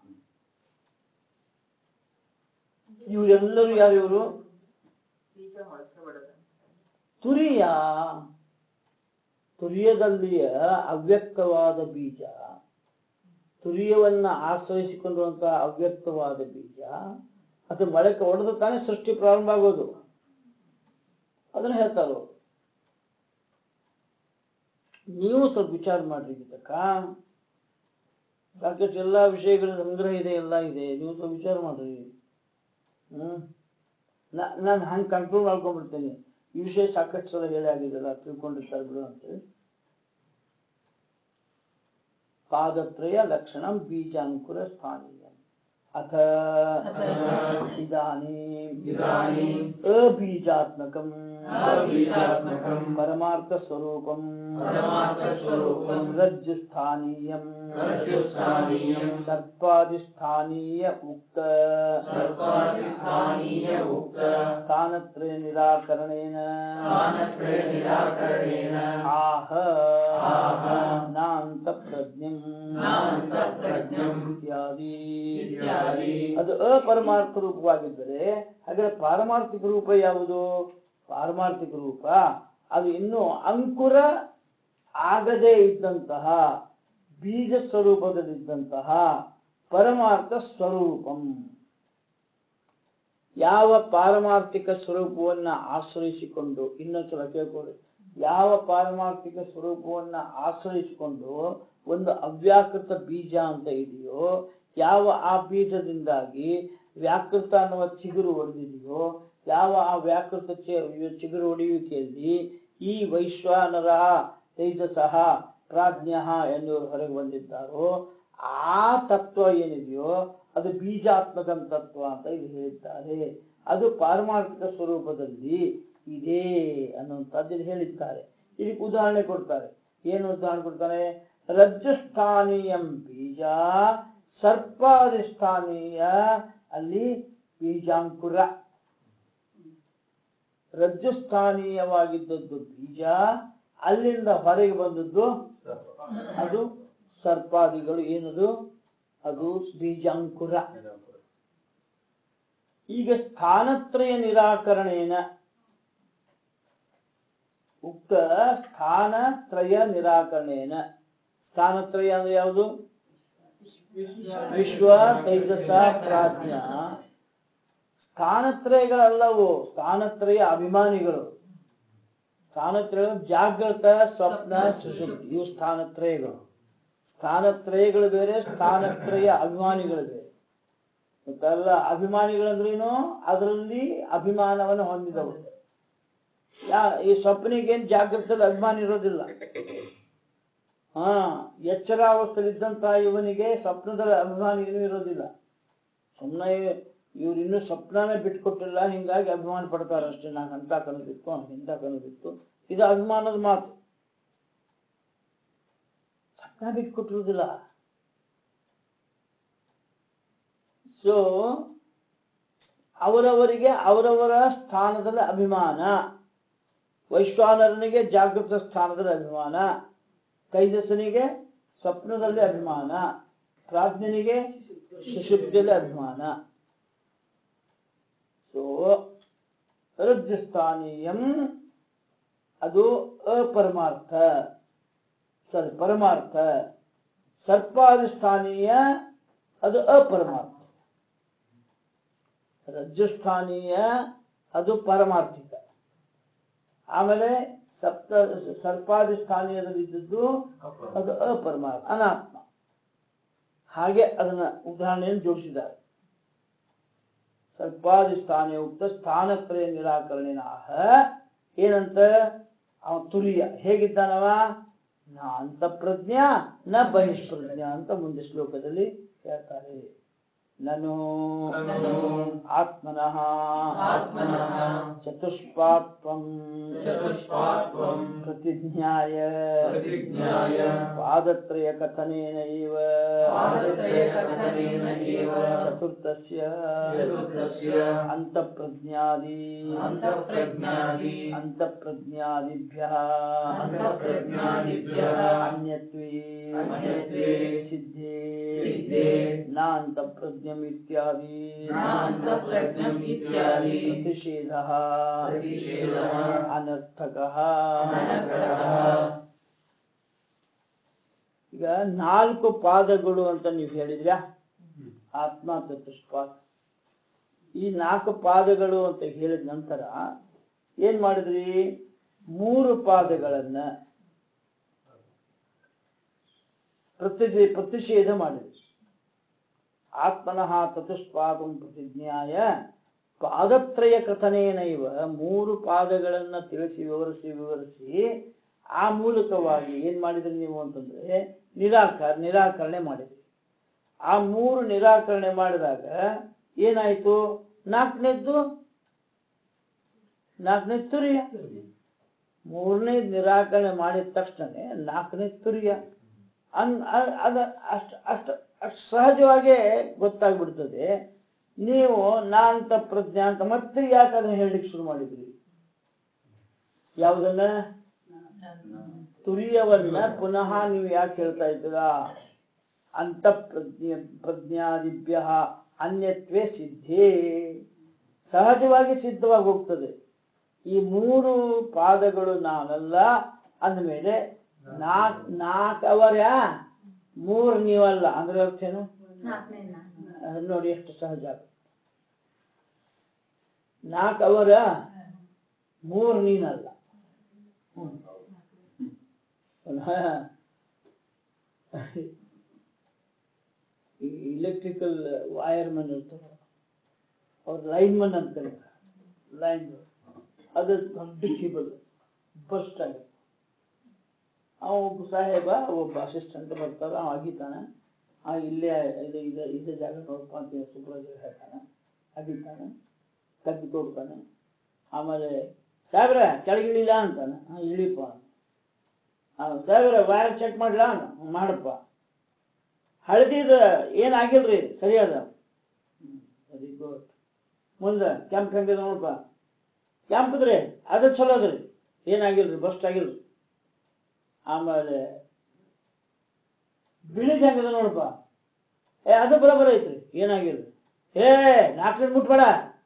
ಇವರೆಲ್ಲರೂ ಯಾರಿವರು ಬೀಜ ಮೊಳಕೆ ಹೊಡೆದಂತೆ ತುರಿಯ ತುರಿಯದಲ್ಲಿಯ ಅವ್ಯಕ್ತವಾದ ಬೀಜ ತುರಿಯವನ್ನ ಆಶ್ರಯಿಸಿಕೊಂಡಿರುವಂತಹ ಅವ್ಯಕ್ತವಾದ ಬೀಜ ಅದು ಮೊಳಕೆ ಒಡೆದು ತಾನೇ ಸೃಷ್ಟಿ ಪ್ರಾರಂಭ ಆಗೋದು ಅದನ್ನ ಹೇಳ್ತಾರೋ ನೀವು ಸ್ವಲ್ಪ ವಿಚಾರ ಮಾಡ್ರಿ ಗೀತಕ್ಕ ಸಾಕಷ್ಟು ಎಲ್ಲಾ ವಿಷಯಗಳ ಸಂಗ್ರಹ ಇದೆ ಎಲ್ಲ ಇದೆ ನೀವು ಸ್ವಲ್ಪ ವಿಚಾರ ಮಾಡ್ರಿ ಹ್ಮ್ ನಾ- ನಾನು ಹಂಗೆ ಕಂಟ್ರೋಲ್ ಮಾಡ್ಕೊಂಡ್ಬಿಡ್ತೇನೆ ಈ ವಿಷಯ ಸಾಕಷ್ಟು ಸಲ ಹೇಳಿ ಆಗಿದೆಲ್ಲ ತಿಳ್ಕೊಂಡಿರ್ತಾರೆ ಬಿಡು ಅಂತೇಳಿ ಪಾದತ್ರಯ ಲಕ್ಷಣ ಬೀಜಾಂಕುರ ಸ್ಥಾನೀಯ ಅಥ ಇದಾನೀಂ ಇದಾನೀಂ ಅಬೀಜಾತ್ಮಕಂ ಅಬೀಜಾತ್ಮಕಂ ಪರಮಾರ್ಥ ಸ್ವರೂಪಂ ಪರಮಾರ್ಥ ಸ್ವರೂಪಂ ರಜ್ಜು ಸ್ಥಾನೀಯಂ ರಜ್ಜುಸ್ಥಾನೀಯಂ ಸರ್ಪಾದಿಸ್ಥಾನೀಯ ಉಕ್ತ ಸರ್ಪಾದಿಸ್ಥಾನೀಯ ಉಕ್ತ ಸ್ಥಾನತ್ರಯ ನಿರಾಕರಣೇನ ಸ್ಥಾನತ್ರಯ ನಿರಾಕರಣೇನ ಆಹ ಆಹ ನಾಂತ ಪ್ರಜ್ಞಂ ನಾಂತಪ್ರಜ್ಞಂ ಇತ್ಯಾದಿ ಇತ್ಯಾದಿ. ಅದು ಅಪರಮಾರ್ಥ ರೂಪವಾಗಿದ್ದರೆ ಹಾಗಾದ್ರೆ ಪಾರಮಾರ್ಥಿಕ ರೂಪ ಯಾವುದು ಪಾರಮಾರ್ಥಿಕ ರೂಪ ಅದು ಇನ್ನು ಅಂಕುರ ಆಗದೇ ಇದ್ದಂತಹ ಬೀಜ ಸ್ವರೂಪದಲ್ಲಿದ್ದಂತಹ ಪರಮಾರ್ಥ ಸ್ವರೂಪಂ ಯಾವ ಪಾರಮಾರ್ಥಿಕ ಸ್ವರೂಪವನ್ನ ಆಶ್ರಯಿಸಿಕೊಂಡು ಇನ್ನೊಂದ್ಸಲ ಕೇಳ್ಕೊಳ್ಳಿ ಯಾವ ಪಾರಮಾರ್ಥಿಕ ಸ್ವರೂಪವನ್ನ ಆಶ್ರಯಿಸಿಕೊಂಡು ಒಂದು ಅವ್ಯಾಕೃತ ಬೀಜ ಅಂತ ಇದೆಯೋ ಯಾವ ಆ ಬೀಜದಿಂದಾಗಿ ವ್ಯಾಕೃತ ಅನ್ನುವ ಚಿಗುರು ಹೊಡೆದಿದೆಯೋ ಯಾವ ಆ ವ್ಯಾಕೃತ ಚಿ- ಚಿಗುರು ಹೊಡೆಯುವಿಕೆಯಲ್ಲಿ ಈ ವೈಶ್ವಾನರ ತೇಜಸಃ ಪ್ರಾಜ್ಞ ಎನ್ನುವರು ಹೊರಗೆ ಬಂದಿದ್ದಾರೋ ಆ ತತ್ವ ಏನಿದೆಯೋ ಅದು ಬೀಜಾತ್ಮಕ ತತ್ವ ಅಂತ ಇಲ್ಲಿ ಹೇಳಿದ್ದಾರೆ ಅದು ಪಾರಮಾರ್ಥಿಕ ಸ್ವರೂಪದಲ್ಲಿ ಇದೆ ಅನ್ನುವಂಥದ್ದು ಇಲ್ಲಿ ಹೇಳಿದ್ದಾರೆ ಇದಕ್ಕೆ ಉದಾಹರಣೆ ಕೊಡ್ತಾರೆ ಏನು ಉದಾಹರಣೆ ಕೊಡ್ತಾರೆ ರಜ್ಜುಸ್ಥಾನೀಯಂ ಬೀಜ ಸರ್ಪಾಧಿಷ್ಠಾನೀಯ ಅಲ್ಲಿ ಬೀಜಾಂಕುರ ರಜ್ಜುಸ್ಥಾನೀಯವಾಗಿದ್ದದ್ದು ಬೀಜ ಅಲ್ಲಿಂದ ಹೊರಗೆ ಬಂದದ್ದು ಅದು ಸರ್ಪಾದಿಗಳು ಏನದು ಅದು ಬೀಜಾಂಕುರ ಈಗ ಸ್ಥಾನತ್ರಯ ನಿರಾಕರಣೇನ ಉಕ್ತ ಸ್ಥಾನತ್ರಯ ನಿರಾಕರಣೇನ ಸ್ಥಾನತ್ರಯ ಅಂದ್ರೆ ಯಾವುದು ವಿಶ್ವ ತೈಜಸ ಪ್ರಾಜ್ಞ ಸ್ಥಾನತ್ರಯಗಳಲ್ಲವು ಸ್ಥಾನತ್ರಯ ಅಭಿಮಾನಿಗಳು ಸ್ಥಾನತ್ರಯ ಜಾಗೃತ ಸ್ವಪ್ನ ಸುಷುಪ್ತಿ ಇವು ಸ್ಥಾನತ್ರಯಗಳು ಸ್ಥಾನತ್ರಯಗಳು ಬೇರೆ ಸ್ಥಾನತ್ರಯ ಅಭಿಮಾನಿಗಳು ಬೇರೆ ಮತ್ತೆಲ್ಲ ಅಭಿಮಾನಿಗಳಂದ್ರೇನು ಅದರಲ್ಲಿ ಅಭಿಮಾನವನ್ನು ಹೊಂದಿದವು ಯಾ ಈ ಸ್ವಪ್ನಿಗೇನ್ ಜಾಗೃತದಲ್ಲಿ ಅಭಿಮಾನ ಇರೋದಿಲ್ಲ ಹಾ ಎಚ್ಚರಾವಸ್ಥೆಯಲ್ಲಿದ್ದಂತಹ ಇವನಿಗೆ ಸ್ವಪ್ನದ ಅಭಿಮಾನ ಏನೂ ಇರೋದಿಲ್ಲ ಸುಮ್ಮನೆ ಇವ್ರು ಇನ್ನೂ ಸ್ವಪ್ನನೇ ಬಿಟ್ಕೊಟ್ಟಿಲ್ಲ ಹಿಂಗಾಗಿ ಅಭಿಮಾನ ಪಡ್ತಾರೆ ಅಷ್ಟೇ ನಾನು ಅಂತ ಕನಸಿತ್ತು ಅವ್ನಿಗೆ ಇಂಥ ಕನಸಿತ್ತು ಇದು ಅಭಿಮಾನದ ಮಾತು ಸ್ವಪ್ನ ಬಿಟ್ಕೊಟ್ಟಿರುವುದಿಲ್ಲ ಸೊ ಅವರವರಿಗೆ ಅವರವರ ಸ್ಥಾನದಲ್ಲಿ ಅಭಿಮಾನ ವೈಶ್ವಾನರನಿಗೆ ಜಾಗೃತ ಸ್ಥಾನದಲ್ಲಿ ಅಭಿಮಾನ ತೈಜಸ್ಸನಿಗೆ ಸ್ವಪ್ನದಲ್ಲಿ ಅಭಿಮಾನ ಪ್ರಾಜ್ಞನಿಗೆ ಸುಷುಪ್ತಿಯಲ್ಲಿ ಅಭಿಮಾನ ಸೊ ರಜ್ಜುಸ್ಥಾನೀಯಂ ಅದು ಅಪರಮಾರ್ಥ ಸಾರಿ ಪರಮಾರ್ಥ ಸರ್ಪಾಧಿಷ್ಠಾನೀಯ ಅದು ಅಪರಮಾರ್ಥ ರಜ್ಜುಸ್ಥಾನೀಯ ಅದು ಪಾರಮಾರ್ಥಿಕ ಆಮೇಲೆ ಸಪ್ತ ಸರ್ಪಾಧಿಷ್ಠಾನೀಯದಲ್ಲಿದ್ದದ್ದು ಅದು ಅಪರಮಾರ್ಥ ಅನಾತ್ಮ ಹಾಗೆ ಅದನ್ನ ಉದಾಹರಣೆಯನ್ನು ಜೋಡಿಸಿದ್ದಾರೆ ಸರ್ಪಾಧಿಷ್ಠಾನ ಉಕ್ತ ಸ್ಥಾನತ್ರಯ ನಿರಾಕರಣೆನ ಆಹ ಏನಂತ ಅವ ತುರಿಯ ಹೇಗಿದ್ದಾನವ ನ ಅಂತಃಪ್ರಜ್ಞ ನ ಬಹಿಷ್ಪ್ರಜ್ಞ ಅಂತ ಮುಂದೆ ಶ್ಲೋಕದಲ್ಲಿ ಹೇಳ್ತಾರೆ ನನು ನನು ಆತ್ಮನಃ ಆತ್ಮನಃ ಚತುಷ್ಪಾತ್ವಂ ಚತುಷ್ಪಾತ್ವಂ ಪ್ರತಿಜ್ಞಾಯ ಪ್ರತಿಜ್ಞಾಯ ಪಾದತ್ರಯ ಕಥನೇನ ಇವ ಪಾದತ್ರಯಕಥನೇನ ಇವ ಚತುರ್ಥಸ್ಯ ಚತುರ್ಥಸ್ಯ ಅಂತಃಪ್ರಜ್ಞಾದಿ ಅಂತಃಪ್ರಜ್ಞಾದಿ ಅಂತಃಪ್ರಜ್ಞಾದಿಭ್ಯಃ ಅಂತಃಪ್ರಜ್ಞಾದಿಭ್ಯಃ ಅನ್ಯತ್ವೇ ಅನ್ಯತ್ವೇ ಸಿದ್ಧೇ ಸಿದ್ಧೇ ನ ಅಂತಃಪ್ರಜ್ಞಂ ಇತ್ಯಾದಿ ನ ಅಂತಃಪ್ರಜ್ಞಂ ಇತ್ಯಾದಿ ಪ್ರತಿಷೇಧಃ ಪ್ರತಿಷೇಧಃ ಅನರ್ಥಕಃ ಅನರ್ಥಕಃ ಈಗ ನಾಲ್ಕು ಪಾದಗಳು ಅಂತ ನೀವು ಹೇಳಿದ್ರ್ಯಾ ಆತ್ಮ ಚತುಷ್ಪಾತ್ ಈ ನಾಲ್ಕು ಪಾದಗಳು ಅಂತ ಹೇಳಿದ ನಂತರ ಏನ್ ಮಾಡಿದ್ರಿ ಮೂರು ಪಾದಗಳನ್ನ ಪ್ರತಿ ಪ್ರತಿಷೇಧ ಮಾಡಿದ್ರಿ ಆತ್ಮನಃ ಚತುಷ್ಪಾದಂ ಪ್ರತಿಜ್ಞಾಯ ಪಾದತ್ರಯ ಕಥನೇನ ಇವ ಮೂರು ಪಾದಗಳನ್ನ ತಿಳಿಸಿ ವಿವರಿಸಿ ವಿವರಿಸಿ ಆ ಮೂಲಕವಾಗಿ ಏನ್ ಮಾಡಿದ್ರಿ ನೀವು ಅಂತಂದ್ರೆ ನಿರಾಕಾರ ನಿರಾಕರಣೆ ಮಾಡಿದ್ರಿ ಆ ಮೂರು ನಿರಾಕರಣೆ ಮಾಡಿದಾಗ ಏನಾಯ್ತು ನಾಲ್ಕನೇದ್ದು ನಾಲ್ಕನೇ ತುರಿಯ ಮೂರನೇ ನಿರಾಕರಣೆ ಮಾಡಿದ ತಕ್ಷಣ ನಾಲ್ಕನೇ ತುರಿಯ ಅನ್ ಅ- ಅದ ಅಷ್ಟು ಅಷ್ಟು ಅಷ್ಟು ಸಹಜವಾಗೇ ಗೊತ್ತಾಗ್ಬಿಡ್ತದೆ ನೀವು ನಾ ಅಂತ ಪ್ರಜ್ಞಾ ಅಂತ ಮತ್ತೆ ಯಾಕೆ ಅದನ್ನ ಹೇಳಲಿಕ್ಕೆ ಶುರು ಮಾಡಿದ್ರಿ ಯಾವುದನ್ನ ತುರಿಯವನ್ನ ಪುನಃ ನೀವು ಯಾಕೆ ಹೇಳ್ತಾ ಇದ್ದೀರಾ ಅಂತ ಪ್ರಜ್ಞೆ ಪ್ರಜ್ಞಾದಿಭ್ಯ ಅನ್ಯತ್ವೇ ಸಿದ್ಧೇ ಸಹಜವಾಗಿ ಸಿದ್ಧವಾಗಿ ಹೋಗ್ತದೆ ಈ ಮೂರು ಪಾದಗಳು ನಾನಲ್ಲ ಅಂದಮೇಲೆ ನಾಕ್ ನಾಲ್ಕವರ ಮೂರ್ ನೀವಲ್ಲ ಅಂದ್ರೆ ಅರ್ಥ ಏನು ನಾಲ್ಕನೇ ನಾನು ಅಹ್ ನೋಡಿ ಎಷ್ಟು ಸಹಜ ನಾಲ್ಕವರ ಮೂರ್ ನೀನಲ್ಲ ಹ್ಮ್. ಪುನಃ ಈ ಇಲೆಕ್ಟ್ರಿಕಲ್ ವೈರ್ಮನ್ ಇರ್ತಾರೆ ಅವ್ರು ಲೈನ್ಮನ್ ಅಂತ ಕರೀತಾರೆ ಲೈನ್ ಅದು ದೊಡ್ಡ ಕೇಬಲ್ ಬಸ್ಟ್ ಆಗುತ್ತೆ ಅವ ಒಬ್ಬ ಸಾಹೇಬ ಒಬ್ಬ ಅಸಿಸ್ಟೆಂಟ್ ಬರ್ತಾರ ಅವ ಅಗಿತಾನೆ ಆ ಇಲ್ಲೇ ಇದು ಇದು ಇದೇ ಜಾಗ ನೋಡಪ್ಪ ಅಂತ ಸೂಪರ್ವೈಸರ್ ಹೇಳ್ತಾನೆ ಅಗಿತಾನೆ ತಗ್ಗಿ ತೋಡ್ತಾನೆ ಆಮೇಲೆ ಸಾಹೇಬ್ರ ಕೆಳಗಿಳಿಲ್ಲ ಅಂತಾನೆ ಹಾ ಇಳಿಪ ಆ, ಸಾಹೇಬ್ರ ವೈರ್ ಚೆಕ್ ಮಾಡ್ಲಾ ಹ್ಮ್, ಮಾಡಪ್ಪ ಹಳದಿದ ಏನಾಗಿಲ್ರಿ ಸರಿ ಅದ ವೆರಿ ಗುಡ್ ಮುಂದೆ ಕೆಂಪ್ ಹೆಂಗದ ನೋಡಪ್ಪ ಕೆಂಪದ್ರಿ ಅದು ಚಲೋ ಅದ್ರಿ ಏನಾಗಿಲ್ರಿ ಬಸ್ಟ್ ಆಗಿಲ್ರಿ ಆಮೇಲೆ ಬಿಳಿದ ಹೆಂಗದ ನೋಡಪ್ಪ ಏ ಅದು ಬರೋಬರ ಐತ್ರಿ ಏನಾಗಿಲ್ರಿ ಏ ನಾಲ್ಕು ಮುಟ್ಬೇಡ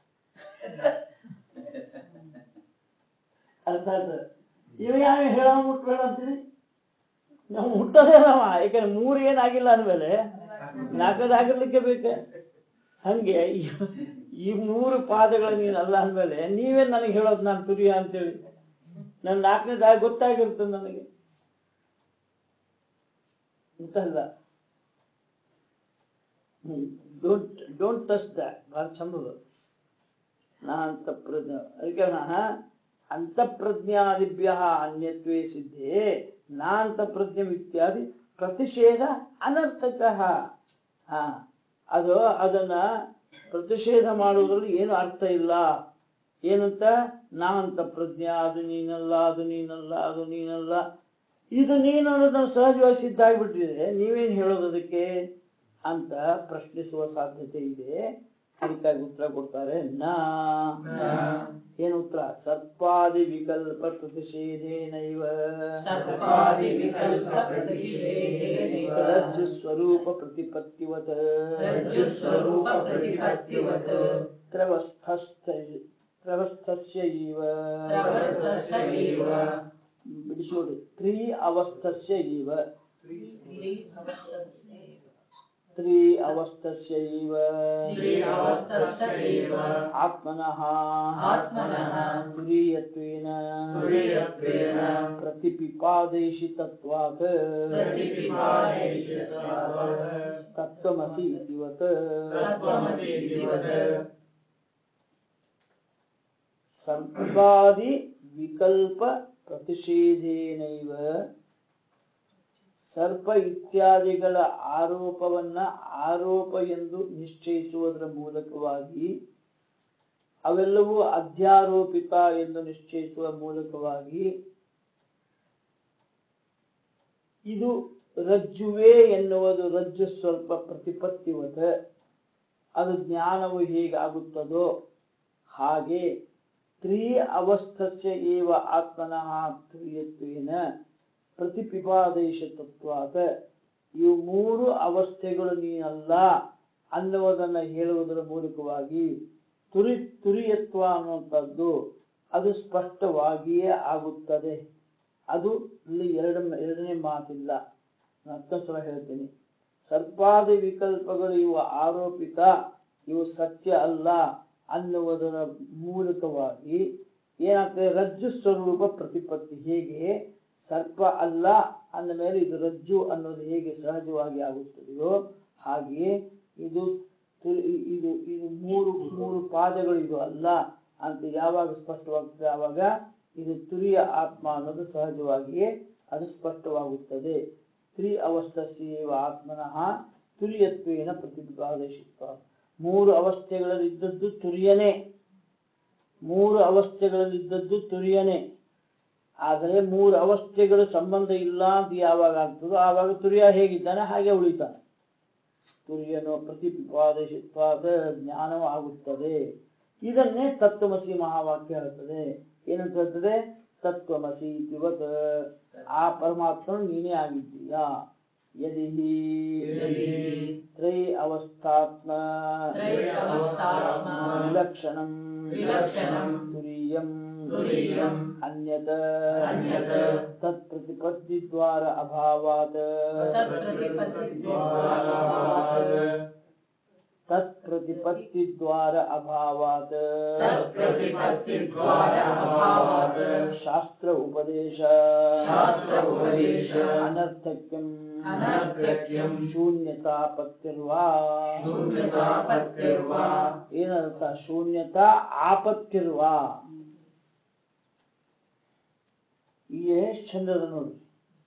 ಅರ್ಥ ಆಯ್ತು ಇವ ಯಾವ ಹೇಳ ಮುಟ್ಬೇಡ ಅಂತೀರಿ ನಾವು ಮುಟ್ಟೋದೇ ನಾವ ಯಾಕಂದ್ರೆ ಮೂರು ಏನಾಗಿಲ್ಲ ಅಂದ್ಮೇಲೆ ನಾಲ್ಕದಾಗಿರ್ಲಿಕ್ಕೆ ಬೇಕ ಹಂಗೆ ಈ- ಈ ಮೂರು ಪಾದಗಳು ನೀನು ಅಲ್ಲ ಅಂದ್ಮೇಲೆ ನೀವೇ ನನಗೆ ಹೇಳೋದು ನಾನು ತುರಿಯ ಅಂತೇಳಿ ನನ್ನ ನಾಲ್ಕನೇದಾಗಿ ಗೊತ್ತಾಗಿರ್ತದೆ ನನಗೆ ಅಂತಲ್ಲ ಡೋಂಟ್ ಡೋಂಟ್ ಟಚ್ ದ್ಯಾಟ್ ಭಾಳ ಚಂದದ ನಾ ಅಂತ ಪ್ರಜ್ಞ ಅದಕ್ಕೆ ನಾ ಅಂತಃಪ್ರಜ್ಞಾದಿಭ್ಯ ಅನ್ಯತ್ವೇ ಸಿದ್ಧೇ ನಾ ಅಂತಃಪ್ರಜ್ಞಂ ಇತ್ಯಾದಿ ಪ್ರತಿಷೇಧ ಅನರ್ಥಕ ಹಾ ಅದು ಅದನ್ನ ಪ್ರತಿಷೇಧ ಮಾಡುವುದ್ರಲ್ಲಿ ಏನು ಅರ್ಥ ಇಲ್ಲ ಏನಂತ ನಾ ಅಂತ ಪ್ರಜ್ಞಾ ಅದು ನೀನಲ್ಲ ಅದು ನೀನಲ್ಲ ಅದು ನೀನಲ್ಲ ಇದು ನೀನು ಅನ್ನೋದನ್ನ ಸಹಜವಾಗಿ ಸಿದ್ಧ ಆಗ್ಬಿಟ್ಟಿದೆ ನೀವೇನ್ ಹೇಳೋದು ಅದಕ್ಕೆ ಅಂತ ಪ್ರಶ್ನಿಸುವ ಸಾಧ್ಯತೆ ಇದೆ ಅದಕ್ಕಾಗಿ ಉತ್ತರ ಕೊಡ್ತಾರೆ ನಾ ಏನು ಉತ್ತರ ಸರ್ಪಾದಿ ವಿಕಲ್ಪ ಪ್ರತಿಷೇಧೇನೈವ ಸರ್ಪಾದಿ ವಿಕಲ್ಪ ಪ್ರತಿಷೇಧೇನೈವ ರಜ್ಜು ಸ್ವರೂಪ ಪ್ರತಿಪತ್ತಿವತ ರಜ್ಜು ಸ್ವರೂಪ ಪ್ರತಿಪತ್ತಿವತ್ ತ್ರವಸ್ಥಸ್ಥ ತ್ರವಸ್ಥಸ್ಯ ಇವ ತ್ರವಸ್ಥಸ್ಯ ಇವ ಬಿಡಿಸೋಡಿ ತ್ರಿ ಅವಸ್ಥಸ್ಯ ಇವ ತ್ರಿ ಅವಸ್ಥಸ್ಯ ಇವ ತ್ರಿ ಅವಸ್ಥಸ್ಯ ಇವ ಆತ್ಮನಃ ಆತ್ಮನಃ ತುರೀಯತ್ವೇನ ತುರೀಯತ್ವೇನ ಪ್ರತಿಪಿಪಾದಯಿಷಿತತ್ವಾತ್ ಪ್ರತಿಪಿಪಾದಯಿಷಿತತ್ವಾತ್ ತತ್ವಮಸಿ ಇತಿವತ್ ತತ್ವಮಸಿ ಇತಿವತ್ ಸರ್ಪಾದಿ ವಿಕಲ್ಪ ಪ್ರತಿಷೇಧೇನೈವ ಸರ್ಪ ಇತ್ಯಾದಿಗಳ ಆರೋಪವನ್ನ ಆರೋಪ ಎಂದು ನಿಶ್ಚಯಿಸುವುದರ ಮೂಲಕವಾಗಿ ಅವೆಲ್ಲವೂ ಅಧ್ಯಾರೋಪಿತ ಎಂದು ನಿಶ್ಚಯಿಸುವ ಮೂಲಕವಾಗಿ ಇದು ರಜ್ಜುವೇ ಎನ್ನುವುದು ರಜ್ಜು ಸ್ವಲ್ಪ ಪ್ರತಿಪತ್ತಿವತ ಅದು ಜ್ಞಾನವು ಹೇಗಾಗುತ್ತದೋ ಹಾಗೆ ತ್ರೀ ಅವಸ್ಥಸ್ಯ ಏವ ಆತ್ಮನಃ ಕ್ರಿಯತ್ವೇನ ಪ್ರತಿಪಿಪಾದೇಶ ತತ್ವಾತ ಇವು ಮೂರು ಅವಸ್ಥೆಗಳು ನೀನಲ್ಲ ಅನ್ನುವುದನ್ನು ಹೇಳುವುದರ ಮೂಲಕವಾಗಿ ತುರಿ ತುರಿಯತ್ವ ಅನ್ನುವಂಥದ್ದು ಅದು ಸ್ಪಷ್ಟವಾಗಿಯೇ ಆಗುತ್ತದೆ ಅದು ಇಲ್ಲಿ ಎರಡು ಎರಡನೇ ಮಾತಿಲ್ಲ ಮತ್ತೊಂದು ಸಲ ಹೇಳ್ತೀನಿ ಸರ್ಪಾದಿ ವಿಕಲ್ಪಗಳು ಇವು ಆರೋಪಿತ ಇವು ಸತ್ಯ ಅಲ್ಲ ಅನ್ನುವುದರ ಮೂಲಕವಾಗಿ ಏನಾಗ್ತದೆ ರಜ್ಜು ಸ್ವರೂಪ ಪ್ರತಿಪತ್ತಿ ಹೇಗೆ ಸರ್ಪ ಅಲ್ಲ ಅಂದ ಮೇಲೆ ಇದು ರಜ್ಜು ಅನ್ನೋದು ಹೇಗೆ ಸಹಜವಾಗಿ ಆಗುತ್ತದೆಯೋ ಹಾಗೆಯೇ ಇದು ತು- ಇದು ಇದು ಮೂರು ಮೂರು ಪಾದಗಳು ಇದು ಅಲ್ಲ ಅಂತ ಯಾವಾಗ ಸ್ಪಷ್ಟವಾಗ್ತದೆ ಆವಾಗ ಇದು ತುರಿಯ ಆತ್ಮ ಅನ್ನೋದು ಸಹಜವಾಗಿಯೇ ಅದು ಸ್ಪಷ್ಟವಾಗುತ್ತದೆ ತ್ರಿ ಅವಸ್ಥಸ್ಯೇವ ಆತ್ಮನಃ ತುರಿಯತ್ವೇನ ಪ್ರತಿಪಾದಿಸುತ್ತ ಮೂರು ಅವಸ್ಥೆಗಳಲ್ಲಿದ್ದದ್ದು ತುರಿಯನೇ ಮೂರು ಅವಸ್ಥೆಗಳಲ್ಲಿದ್ದದ್ದು ತುರಿಯನೇ ಆದರೆ ಮೂರು ಅವಸ್ಥೆಗಳು ಸಂಬಂಧ ಇಲ್ಲ ಅಂತ ಯಾವಾಗ ಆಗ್ತದೋ ಆವಾಗ ತುರ್ಯ ಹೇಗಿದ್ದಾನೆ ಹಾಗೆ ಉಳಿತಾನೆ ತುರ್ಯನು ಪ್ರತಿಪಾದಿಸಿತ್ವಾದ ಜ್ಞಾನವೂ ಆಗುತ್ತದೆ ಇದನ್ನೇ ತತ್ವಮಸಿ ಮಹಾವಾಕ್ಯ ಹೇಳ್ತದೆ ಏನಂತ ಹೇಳ್ತದೆ ತತ್ವಮಸಿ ಇವತ್ ಆ ಪರಮಾತ್ಮ ನೀನೇ ಆಗಿದ್ದೀಯಾ ಯದಿ ಯದಿ ತ್ರೈ ಅವಸ್ಥಾತ್ಮ ತ್ರೈ ಅವಸ್ಥಾತ್ಮ ವಿಲಕ್ಷಣಂ ವಿಲಕ್ಷಣಂ ತುರೀಯಂ ತುರೀಯಂ ಅನ್ಯತ ಅನ್ಯತ ತತ್ಪ್ರತಿಪತ್ತಿದ್ವಾರ ಅಭಾವಾತ್ ತತ್ಪ್ರತಿಪತ್ತಿದ್ವಾರ ಅಭಾವಾತ್ ತತ್ಪ್ರತಿಪತ್ತಿದ್ವಾರ ಅಭಾವಾತ್ ತತ್ಪ್ರತಿಪತ್ತಿದ್ವಾರ ಅಭಾವಾತ್ ಶಾಸ್ತ್ರ ಉಪದೇಶ ಶಾಸ್ತ್ರ ಉಪದೇಶ ಅನರ್ಥಕ್ಯಂ ಅನರ್ಥಕ್ಯಂ ಶೂನ್ಯತಾಪತ್ತಿರ್ವಾ ಶೂನ್ಯತಾಪತ್ತಿರ್ವಾ ಏನರ್ಥ ಶೂನ್ಯತಾ ಆಪತ್ತಿರ್ವಾ ಈ ಎಷ್ಟು ಚಂದದ ನೋಡಿ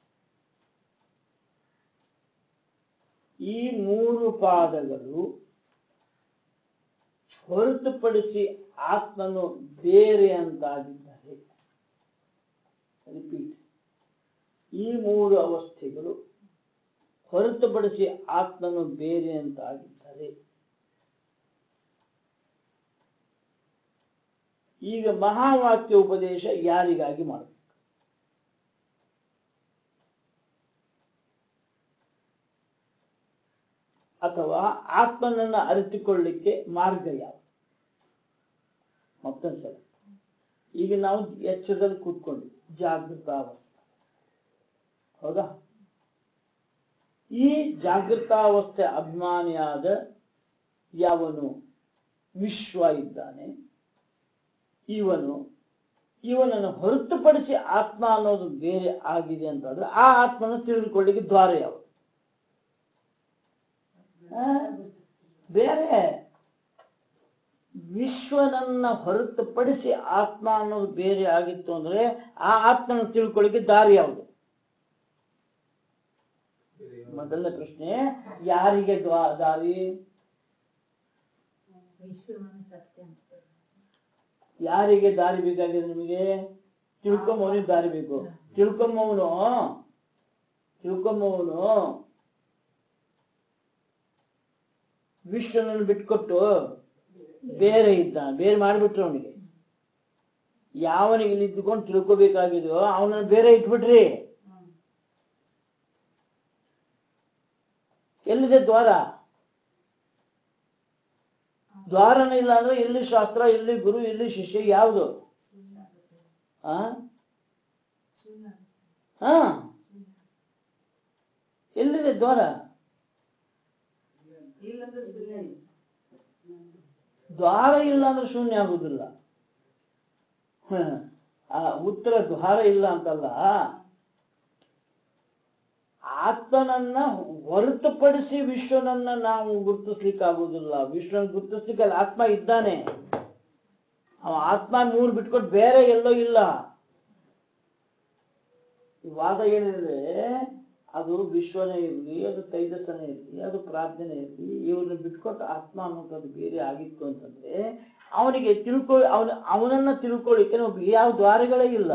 ಈ ಮೂರು ಪಾದಗಳು ಹೊರತುಪಡಿಸಿ ಆತ್ಮನು ಬೇರೆ ಅಂತಾಗಿದ್ದಾರೆ ರಿಪೀಟ್ ಈ ಮೂರು ಅವಸ್ಥೆಗಳು ಹೊರತುಪಡಿಸಿ ಆತ್ಮನು ಬೇರೆ ಅಂತಾಗಿದ್ದಾರೆ ಈಗ ಮಹಾವಾಕ್ಯ ಉಪದೇಶ ಯಾರಿಗಾಗಿ ಮಾಡಬೇಕು ಅಥವಾ ಆತ್ಮನನ್ನ ಅರಿತುಕೊಳ್ಳಿಕ್ಕೆ ಮಾರ್ಗ ಯಾವುದು ಮತ್ತೊಂದ್ಸಲ ಈಗ ನಾವು ಎಚ್ಚರದಲ್ಲಿ ಕೂತ್ಕೊಂಡ್ವಿ ಜಾಗೃತ ಅವಸ್ಥೆ ಹೌದಾ ಈ ಜಾಗೃತಾವಸ್ಥೆ ಅಭಿಮಾನಿಯಾದ ಯಾವನು ವಿಶ್ವ ಇದ್ದಾನೆ ಇವನು ಇವನನ್ನು ಹೊರತುಪಡಿಸಿ ಆತ್ಮ ಅನ್ನೋದು ಬೇರೆ ಆಗಿದೆ ಅಂತಂದ್ರೆ ಆ ಆತ್ಮನ ತಿಳಿದುಕೊಳ್ಳಿಕ್ಕೆ ದ್ವಾರ ಯಾವುದು ಆ? ಬೇರೆ ವಿಶ್ವನನ್ನ ಹೊರತುಪಡಿಸಿ ಆತ್ಮ ಅನ್ನೋದು ಬೇರೆ ಆಗಿತ್ತು ಅಂದ್ರೆ ಆ ಆತ್ಮನ ತಿಳ್ಕೊಳ್ಳಿಕ್ಕೆ ದಾರಿ ಯಾವುದು ಮೊದಲನೇ ಪ್ರಶ್ನೆ ಯಾರಿಗೆ ದ್ವಾ- ದಾರಿ ವಿಶ್ವವನ್ನು ಸತ್ಯ ಅಂತ ಯಾರಿಗೆ ದಾರಿ ಬೇಕಾಗಿದೆ ನಿಮಗೆ ತಿಳ್ಕೊಂಬವನಿಗೆ ದಾರಿ ಬೇಕು ತಿಳ್ಕೊಂಬವನು ತಿಳ್ಕೊಂಬವನು ವಿಶ್ವನನ್ನು ಬಿಟ್ಕೊಟ್ಟು ಬೇರೆ ಇದ್ದ ಬೇರೆ ಮಾಡಿಬಿಟ್ರು ಅವನಿಗೆ ಯಾವನಿಗೆ ಇಲ್ಲಿ ಇದ್ದುಕೊಂಡು ತಿಳ್ಕೊಬೇಕಾಗಿದೆಯೋ ಅವನನ್ನು ಬೇರೆ ಇಟ್ಬಿಟ್ರಿ ಎಲ್ಲಿದೆ ದ್ವಾರ ದ್ವಾರನ ಇಲ್ಲ ಅಂದ್ರೆ ಎಲ್ಲಿ ಶಾಸ್ತ್ರ ಎಲ್ಲಿ ಗುರು ಎಲ್ಲಿ ಶಿಷ್ಯ ಯಾವುದು ಆ ಹಾ ಎಲ್ಲಿದೆ ದ್ವಾರ ಇಲ್ಲಂದ್ರೆ ಶೂನ್ಯ ಇದೆ. ದ್ವಾರ ಇಲ್ಲ ಅಂದ್ರೆ ಶೂನ್ಯ ಆಗುದಿಲ್ಲ ಹ. ಆ ಉತ್ತರ ದ್ವಾರ ಇಲ್ಲ ಅಂತಲ್ಲ ಆತ್ಮನನ್ನ ಹೊರತುಪಡಿಸಿ ವಿಶ್ವನನ್ನ ನಾವು ಗುರುತಿಸ್ಲಿಕ್ಕೆ ಆಗುದಿಲ್ಲ ವಿಶ್ವನ ಗುರುತಿಸ್ಲಿಕ್ಕೆ ಅಲ್ಲಿ ಆತ್ಮ ಇದ್ದಾನೆ ಅವ ಆತ್ಮ ಮೂರು ಬಿಟ್ಕೊಟ್ಟು ಬೇರೆ ಎಲ್ಲೋ ಇಲ್ಲ ಈ ವಾದ ಏನಿದೆ ಅದು ವಿಶ್ವನೇ ಇರಲಿ ಅದು ತೈಜಸ್ಸನೇ ಇರಲಿ ಅದು ಪ್ರಾರ್ಥನೆ ಇರಲಿ ಇವ್ರನ್ನ ಬಿಟ್ಕೊಟ್ಟು ಆತ್ಮ ಅನ್ನೋದು ಬೇರೆ ಆಗಿತ್ತು ಅಂತಂದ್ರೆ ಅವನಿಗೆ ತಿಳ್ಕೊ ಅವನ ಅವನನ್ನ ತಿಳ್ಕೊಳ್ಳಿಕ್ಕೆ ನಾವು ಯಾವ ದ್ವಾರಗಳೇ ಇಲ್ಲ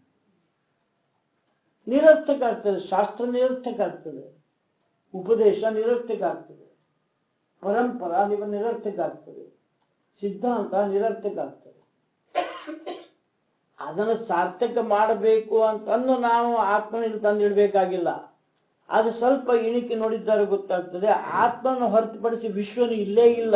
ನಿರರ್ಥಕ ಆಗ್ತದೆ ಶಾಸ್ತ್ರ ನಿರರ್ಥಕ ಆಗ್ತದೆ ಉಪದೇಶ ನಿರರ್ಥಕ ಆಗ್ತದೆ ಪರಂಪರಾ ನಿವ ನಿರರ್ಥಕ ಆಗ್ತದೆ ಸಿದ್ಧಾಂತ ನಿರರ್ಥಕ ಆಗ್ತದೆ ಅದನ್ನು ಸಾರ್ಥಕ ಮಾಡಬೇಕು ಅಂತಂದು ನಾವು ಆತ್ಮನಲ್ಲಿ ತಂದಿಡ್ಬೇಕಾಗಿಲ್ಲ ಅದು ಸ್ವಲ್ಪ ಇಣಿಕೆ ನೋಡಿದ್ದಾರೆ ಗೊತ್ತಾಗ್ತದೆ ಆತ್ಮನ ಹೊರತುಪಡಿಸಿ ವಿಶ್ವನು ಇಲ್ಲೇ ಇಲ್ಲ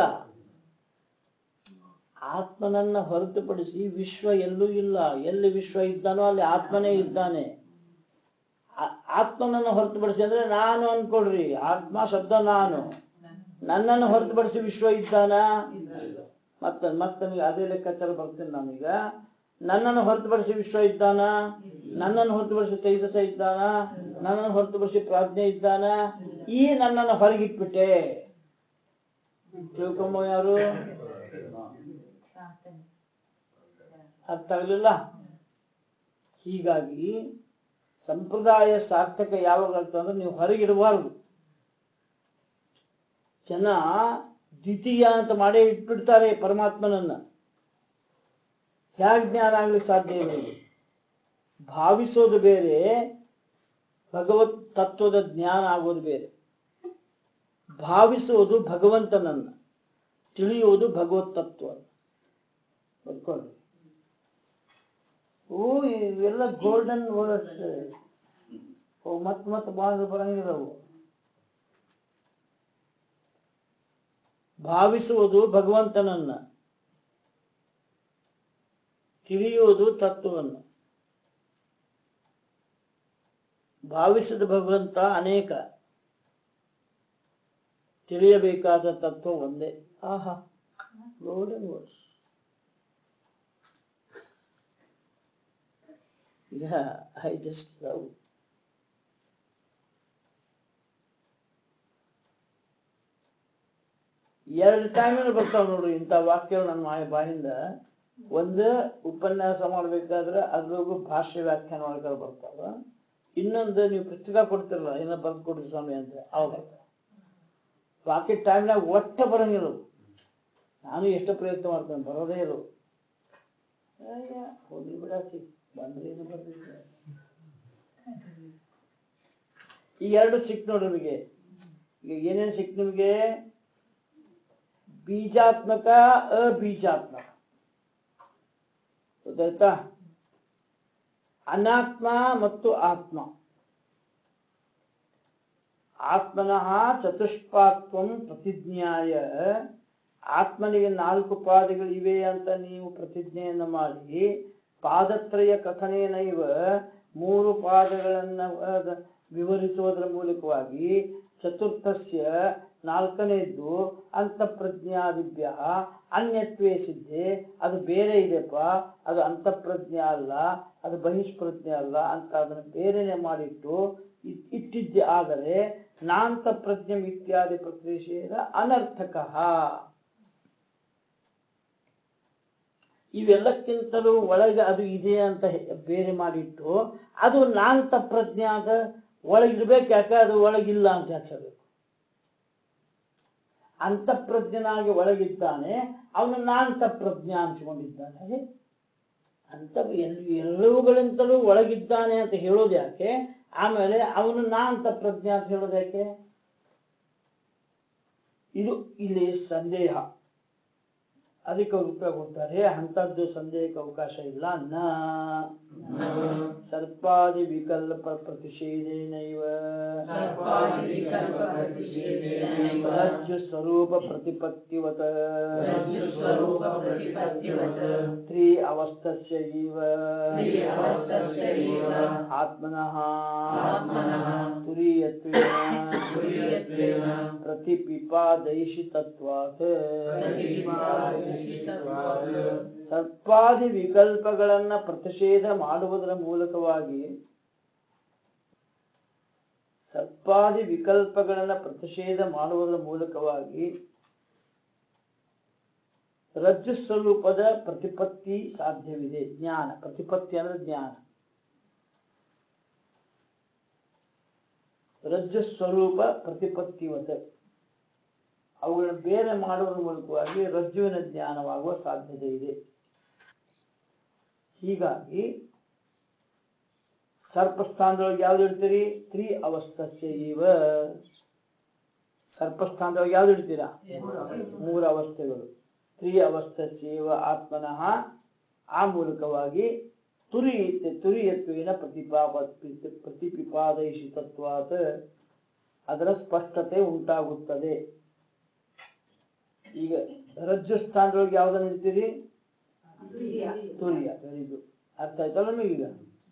ಆತ್ಮನನ್ನ ಹೊರತುಪಡಿಸಿ ವಿಶ್ವ ಎಲ್ಲೂ ಇಲ್ಲ ಎಲ್ಲಿ ವಿಶ್ವ ಇದ್ದಾನೋ ಅಲ್ಲಿ ಆತ್ಮನೇ ಇದ್ದಾನೆ ಆ- ಆತ್ಮನನ್ನು ಹೊರತುಪಡಿಸಿ ಅಂದ್ರೆ ನಾನು ಅನ್ಕೊಳ್ರಿ ಆತ್ಮ ಶಬ್ದ ನಾನು ನನ್ನನ್ನು ಹೊರತುಪಡಿಸಿ ವಿಶ್ವ ಇದ್ದಾನ ಮತ್ತೆ ಮತ್ತೆ ನಿಮಗೆ ಅದೇ ಲೆಕ್ಕಾಚಾರ ಬರ್ತೇನೆ ನಾನೀಗ ನನ್ನನ್ನು ಹೊರತುಪಡಿಸಿ ವಿಶ್ವ ಇದ್ದಾನ ನನ್ನನ್ನು ಹೊರತುಪಡಿಸಿ ತೈಜಸ ಇದ್ದಾನ ನನ್ನನ್ನು ಹೊರತುಪಡಿಸಿ ಪ್ರಾಜ್ಞೆ ಇದ್ದಾನ ಈ ನನ್ನನ್ನು ಹೊರಗಿಟ್ಬಿಟ್ಟೆ ತಿಳ್ಕೊಂಬ ಯಾರು ಶಾಸ್ತ್ರ ಅರ್ಥ ಆಗಲಿಲ್ಲ ಹೀಗಾಗಿ ಸಂಪ್ರದಾಯ ಸಾರ್ಥಕ ಯಾವಾಗ ಆಗ್ತದೆ ಅಂದ್ರೆ ನೀವು ಹೊರಗಿಡಬಾರ್ದು ಜನ ದ್ವಿತೀಯ ಅಂತ ಮಾಡೇ ಇಟ್ಬಿಡ್ತಾರೆ ಪರಮಾತ್ಮನನ್ನ ಹೇಗೆ ಜ್ಞಾನ ಆಗ್ಲಿಕ್ಕೆ ಸಾಧ್ಯ ಇವರಿಗೆ ಭಾವಿಸೋದು ಬೇರೆ ಭಗವತ್ ತತ್ವದ ಜ್ಞಾನ ಆಗೋದು ಬೇರೆ ಭಾವಿಸೋದು ಭಗವಂತನನ್ನ ತಿಳಿಯೋದು ಭಗವತ್ ತತ್ವ ಬರ್ಕೊಳ್ಳಿ ಓ ಇವೆಲ್ಲ ಗೋಲ್ಡನ್ ವರ್ಡ್ಸ್ ಓ ಮತ್ ಮತ್ ಬಾಳ ಬರಂಗಿಲ್ಲವು ಭಾವಿಸುವುದು ಭಗವಂತನನ್ನ ತಿಳಿಯುವುದು ತತ್ವವನ್ನು ಭಾವಿಸಿದ ಭಗವಂತ ಅನೇಕ ತಿಳಿಯಬೇಕಾದ ತತ್ವ ಒಂದೇ ಆಹಾ golden words Yeah, I just love. ಎರಡು ಟೈಮಿನ ಬರ್ತಾವ ನೋಡ್ರಿ ಇಂಥ ವಾಕ್ಯಗಳು ನನ್ನ ಮಾಯ ಬಾಯಿಂದ ಒಂದು ಉಪನ್ಯಾಸ ಮಾಡ್ಬೇಕಾದ್ರೆ ಅದ್ರಾಗೂ ಭಾಷೆ ವ್ಯಾಖ್ಯಾನ ಒಳಗಡೆ ಬರ್ತಾವ ಇನ್ನೊಂದು ನೀವು ಪುಸ್ತಕ ಕೊಡ್ತಿರಲ್ಲ ಏನೋ ಬರ್ದು ಕೊಡ್ರಿ ಸ್ವಾಮಿ ಅಂತ ಅವು ಬರ್ತಾವ ಬಾಕಿ ಟೈಮ್ನಾಗ ಒಟ್ಟ ಬರಂಗಿಲ್ಲ ಅವು. ನಾನು ಎಷ್ಟು ಪ್ರಯತ್ನ ಮಾಡ್ತೇನೆ ಬರೋದೇ ಇಲ್ಲ ಅವು. ಅಯ್ಯ ಹೋಗ್ಲಿ ಬಿಡಾತಿ ಬಂದ್ರೆ ಏನು ಬರ್ಲಿಲ್ಲ ಈ ಎರಡು ಸಿಕ್ ನೋಡ್ರಿ ನಿಮಗೆ ಈಗ ಏನೇನ್ ಸಿಕ್ ನಿಮಗೆ ಬೀಜಾತ್ಮಕ ಅಬೀಜಾತ್ಮಕ ಗೊತ್ತಾಯ್ತಾ ಅನಾತ್ಮ ಮತ್ತು ಆತ್ಮ ಆತ್ಮನಃ ಚತುಷ್ಪಾತ್ವಂ ಪ್ರತಿಜ್ಞಾಯ ಆತ್ಮನಿಗೆ ನಾಲ್ಕು ಪಾದಗಳಿವೆ ಅಂತ ನೀವು ಪ್ರತಿಜ್ಞೆಯನ್ನು ಮಾಡಿ ಪಾದತ್ರಯ ಕಥನೇನೈವ ಮೂರು ಪಾದಗಳನ್ನ ಅಹ್, ವಿವರಿಸುವುದರ ಮೂಲಕವಾಗಿ ಚತುರ್ಥಸ್ಯ ನಾಲ್ಕನೇದ್ದು ಅಂತಃಪ್ರಜ್ಞಾದಿಭ್ಯ ಅನ್ಯತ್ವೇ ಸಿದ್ಧೆ ಅದು ಬೇರೆ ಇದೆಪ್ಪ ಅದು ಅಂತಃಪ್ರಜ್ಞೆ ಅಲ್ಲ ಅದು ಬಹಿಷ್ಪ್ರಜ್ಞೆ ಅಲ್ಲ ಅಂತ ಅದನ್ನು ಬೇರೆನೆ ಮಾಡಿಟ್ಟು ಇ- ಇಟ್ಟಿದ್ದೆ ಆದರೆ ನಾಂತ ಪ್ರಜ್ಞೆ ಇತ್ಯಾದಿ ಪ್ರತಿಷೇಧ ಅನರ್ಥಕ ಇವೆಲ್ಲಕ್ಕಿಂತಲೂ ಒಳಗೆ ಅದು ಇದೆ ಅಂತ ಹೆ- ಬೇರೆ ಮಾಡಿಟ್ಟು ಅದು ನಾಂತ ಪ್ರಜ್ಞೆ ಆದ ಒಳಗಿರ್ಬೇಕು ಯಾಕೆ ಅದು ಒಳಗಿಲ್ಲ ಅಂತ ಯಾಕೆ ಹೇಳ್ಬೇಕು ಅಂತಃಪ್ರಜ್ಞನಾಗಿ ಒಳಗಿದ್ದಾನೆ ಅವನು ನಾಂತ ಪ್ರಜ್ಞೆ ಅನ್ಸ್ಕೊಂಡಿದ್ದಾನೆ ಅದೇ ಅಂತ ಎಲ್- ಎಲ್ಲವುಗಳಿಂತಲೂ ಒಳಗಿದ್ದಾನೆ ಅಂತ ಹೇಳೋದು ಯಾಕೆ ಆಮೇಲೆ ಅವನು ನಾ ಅಂತ ಪ್ರಜ್ಞೆ ಅಂತ ಹೇಳೋದು ಯಾಕೆ ಇದು ಇಲ್ಲಿ ಸಂದೇಹ ಅದಕ್ಕೆ ಉತ್ತರ ಕೊಡ್ತಾರೆ ಅಂತದ್ದು ಸಂದೇಹಕ್ಕೆ ಅವಕಾಶ ಇಲ್ಲ ನ ಸರ್ಪಾದಿ ವಿಕಲ್ಪ ಪ್ರತಿಷೇಧೇನೈವ ಸರ್ಪಾದಿವಿಕಲ್ಪಪ್ರತಿಷೇಧೇನೈವ ರಜ್ಜು ಸ್ವರೂಪ ಪ್ರತಿಪತ್ತಿವತ ರಜ್ಜುಸ್ವರೂಪಪ್ರತಿಪತ್ತಿವತ್ ತ್ರಿ ಅವಸ್ಥಸ್ಯ ಇವ ತ್ರಿ ಅವಸ್ಥಸ್ಯ ಇವ ಆತ್ಮನಃ ಆತ್ಮನಃ ತುರೀಯತ್ವೇನ ತುರೀಯತ್ವೇನ ಪ್ರತಿಪಿಪಾದೈಷಿತತ್ವಾತ್ ಪ್ರತಿಪಾದಯಿಷಿತತ್ವಾತ್ ಸರ್ಪಾದಿ ವಿಕಲ್ಪಗಳನ್ನ ಪ್ರತಿಷೇಧ ಮಾಡುವುದರ ಮೂಲಕವಾಗಿ ಸರ್ಪಾದಿ ವಿಕಲ್ಪಗಳನ್ನ ಪ್ರತಿಷೇಧ ಮಾಡುವುದರ ಮೂಲಕವಾಗಿ ರಜ್ಜು ಸ್ವರೂಪದ ಪ್ರತಿಪತ್ತಿ ಸಾಧ್ಯವಿದೆ ಜ್ಞಾನ ಪ್ರತಿಪತ್ತಿ ಅಂದ್ರೆ ಜ್ಞಾನ ರಜ್ಜು ಸ್ವರೂಪ ಪ್ರತಿಪತ್ತಿವತ ಅವುಗಳನ್ನು ಬೇರೆ ಮಾಡುವುದರ ಮೂಲಕವಾಗಿ ರಜ್ಜುವಿನ ಜ್ಞಾನವಾಗುವ ಸಾಧ್ಯತೆ ಇದೆ ಹೀಗಾಗಿ ಸರ್ಪಸ್ಥಾನದೊಳಗೆ ಯಾವ್ದು ಇಡ್ತೀರಿ ತ್ರಿ ಅವಸ್ಥಸ್ಯ ಇವ ಸರ್ಪಸ್ಥಾನದೊಳಗೆ ಯಾವ್ದು ಇಡ್ತೀರಾ ಮೂರು ಅವಸ್ಥೆಗಳು ತ್ರಿ ಅವಸ್ಥಸ್ಯವ ಆತ್ಮನಃ ಆ ಮೂಲಕವಾಗಿ ತುರಿ ತುರಿಯತ್ವೇನ ಪ್ರತಿಪಾಪ ಪ್ರತಿಪಿಪಾದಯಿಷಿತತ್ವಾತ್ ಅದರ ಸ್ಪಷ್ಟತೆ ಉಂಟಾಗುತ್ತದೆ ಈಗ ರಜ್ಜು ಸ್ಥಾನದೊಳಗೆ ಯಾವ್ದನ್ನ ಇಡ್ತೀರಿ ತುರಿಯ ವೆರಿ ಗುಡ್ ಅರ್ಥ ಆಯ್ತಲ್ಲ ನಿಮಗೀಗ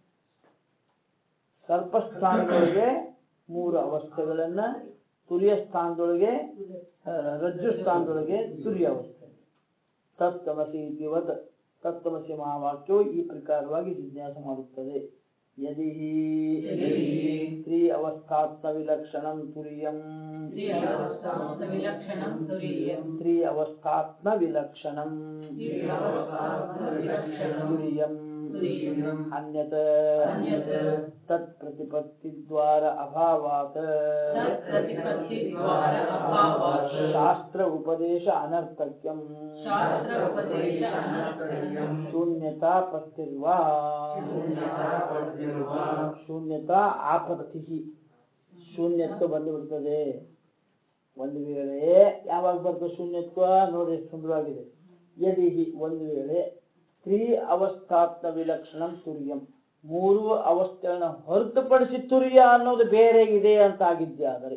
ಸರ್ಪಸ್ಥಾನದೊಳಗೆ ಮೂರು ಅವಸ್ಥೆಗಳನ್ನ ತುರಿಯ ಸ್ಥಾನದೊಳಗೆ ಆ, ರಜ್ಜು ಸ್ಥಾನದೊಳಗೆ ತುರಿಯ ಅವಸ್ಥೆ ತತ್ವಮಸಿ ಇತಿವತ್ ತತ್ವಮಸಿ ಮಹಾವಾಕ್ಯವು ಈ ಪ್ರಕಾರವಾಗಿ ಜಿಜ್ಞಾಸ ಮಾಡುತ್ತದೆ ಯದಿ ತ್ರಿ ಅವಸ್ಥಾತ್ಮ ವಿಲಕ್ಷಣಂ ತುರಿಯಂ ತ್ರಿ ಅವಸ್ಥಾತ್ಮವಿಲಕ್ಷಣಂ ತುರೀಯಂ ತ್ರಿ ಅವಸ್ಥಾತ್ಮ ವಿಲಕ್ಷಣಂ ತ್ರಿ ಅವಸ್ಥಾತ್ಮವಿಲಕ್ಷಣಂ ತುರಿಯಂ ತುರೀಯಂ ಅನ್ಯತ ಅನ್ಯತ್ ತತ್ ಪ್ರತಿಪತ್ತಿ ದ್ವಾರ ಅಭಾವಾತ್ ತತ್ಪ್ರತಿಪತ್ತಿದ್ವಾರ ಅಭಾವಾತ್ ಶಾಸ್ತ್ರ ಉಪದೇಶ ಅನರ್ಥಕ್ಯಂ ಶಾಸ್ತ್ರ ಉಪದೇಶ ಅನರ್ಥಕ್ಯಂ ಶೂನ್ಯತಾ ಪತ್ತಿರ್ವಾ ಶೂನ್ಯತಾ ಪತ್ತಿರ್ವಾ ಶೂನ್ಯತಾ ಆಪತ್ತಿ ಶೂನ್ಯತ್ವ ಬಂದು ಬಿಡ್ತದೆ ಒಂದು ವೇಳೆ ಯಾವಾಗ ಬರ್ತದೆ ಶೂನ್ಯತ್ವ ನೋಡಿ ಎಷ್ಟು ಸುಂದರವಾಗಿದೆ ಯದಿ ಹಿ ಒಂದು ವೇಳೆ ತ್ರಿ ಅವಸ್ಥಾತ್ಮ ವಿಲಕ್ಷಣಂ ತುರ್ಯಂ ಮೂರು ಅವಸ್ಥೆಗಳನ್ನ ಹೊರತುಪಡಿಸಿ ತುರ್ಯ ಅನ್ನೋದು ಬೇರೆ ಇದೆ ಅಂತ ಆಗಿದ್ದೆ ಆದರೆ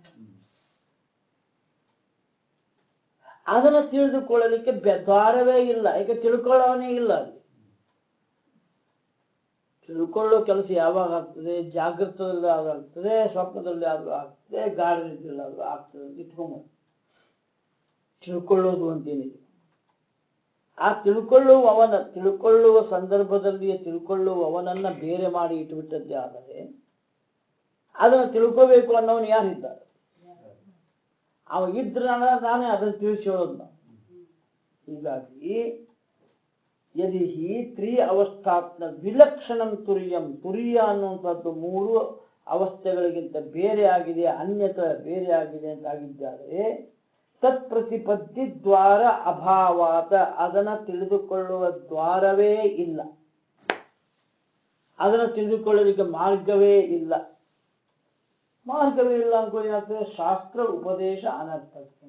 ಅದನ್ನ ತಿಳಿದುಕೊಳ್ಳಲಿಕ್ಕೆ ಬೆ- ದ್ವಾರವೇ ಇಲ್ಲ ಈಗ ತಿಳ್ಕೊಳ್ಳೋನೇ ಇಲ್ಲ ಅಲ್ಲಿ ತಿಳ್ಕೊಳ್ಳೋ ಕೆಲಸ ಯಾವಾಗ ಆಗ್ತದೆ ಜಾಗೃತದಲ್ಲಿ ಆದ್ರೂ ಆಗ್ತದೆ ಸ್ವಪ್ನದಲ್ಲಿ ಆದ್ರೂ ಆಗ್ತದೆ ಗಾಢ ನಿದ್ರೆಯಲ್ಲಿ ಆದ್ರೂ ಆಗ್ತದೆ ಅಂತ ಇಟ್ಕೊಂಬೋದು ತಿಳ್ಕೊಳ್ಳೋದು ಅಂತೇನಿದೆ ಆ ತಿಳ್ಕೊಳ್ಳುವವನ ತಿಳ್ಕೊಳ್ಳುವ ಸಂದರ್ಭದಲ್ಲಿ ತಿಳ್ಕೊಳ್ಳುವವನನ್ನ ಬೇರೆ ಮಾಡಿ ಇಟ್ಟುಬಿಟ್ಟದ್ದೇ ಆದರೆ ಅದನ್ನು ತಿಳ್ಕೋಬೇಕು ಅನ್ನೋನು ಯಾರಿದ್ದಾರೆ ಅವ ಇದ್ರ ತಾನೇ ಅದನ್ನು ತಿಳಿಸಿ ಹೇಳೋದು ನಾವು ಹೀಗಾಗಿ ಯದಿ ಹಿ ತ್ರಿ ಅವಸ್ಥಾತ್ಮ ವಿಲಕ್ಷಣಂ ತುರ್ಯಂ ತುರ್ಯ ಅನ್ನುವಂಥದ್ದು ಮೂರು ಅವಸ್ಥೆಗಳಿಗಿಂತ ಬೇರೆ ಆಗಿದೆ ಅನ್ಯತ ಬೇರೆ ಆಗಿದೆ ಅಂತ ಆಗಿದ್ದಾದರೆ ತತ್ ಪ್ರತಿಪತ್ತಿ ದ್ವಾರ ಅಭಾವಾತ ಅದನ್ನ ತಿಳಿದುಕೊಳ್ಳುವ ದ್ವಾರವೇ ಇಲ್ಲ ಅದನ್ನ ತಿಳಿದುಕೊಳ್ಳಲಿಕ್ಕೆ ಮಾರ್ಗವೇ ಇಲ್ಲ ಮಾರ್ಗವೇ ಇಲ್ಲ ಅನ್ಕೊಳ್ಳಿ ಏನಾಗ್ತದೆ ಶಾಸ್ತ್ರ ಉಪದೇಶ ಅನರ್ಥಕ್ಕೆ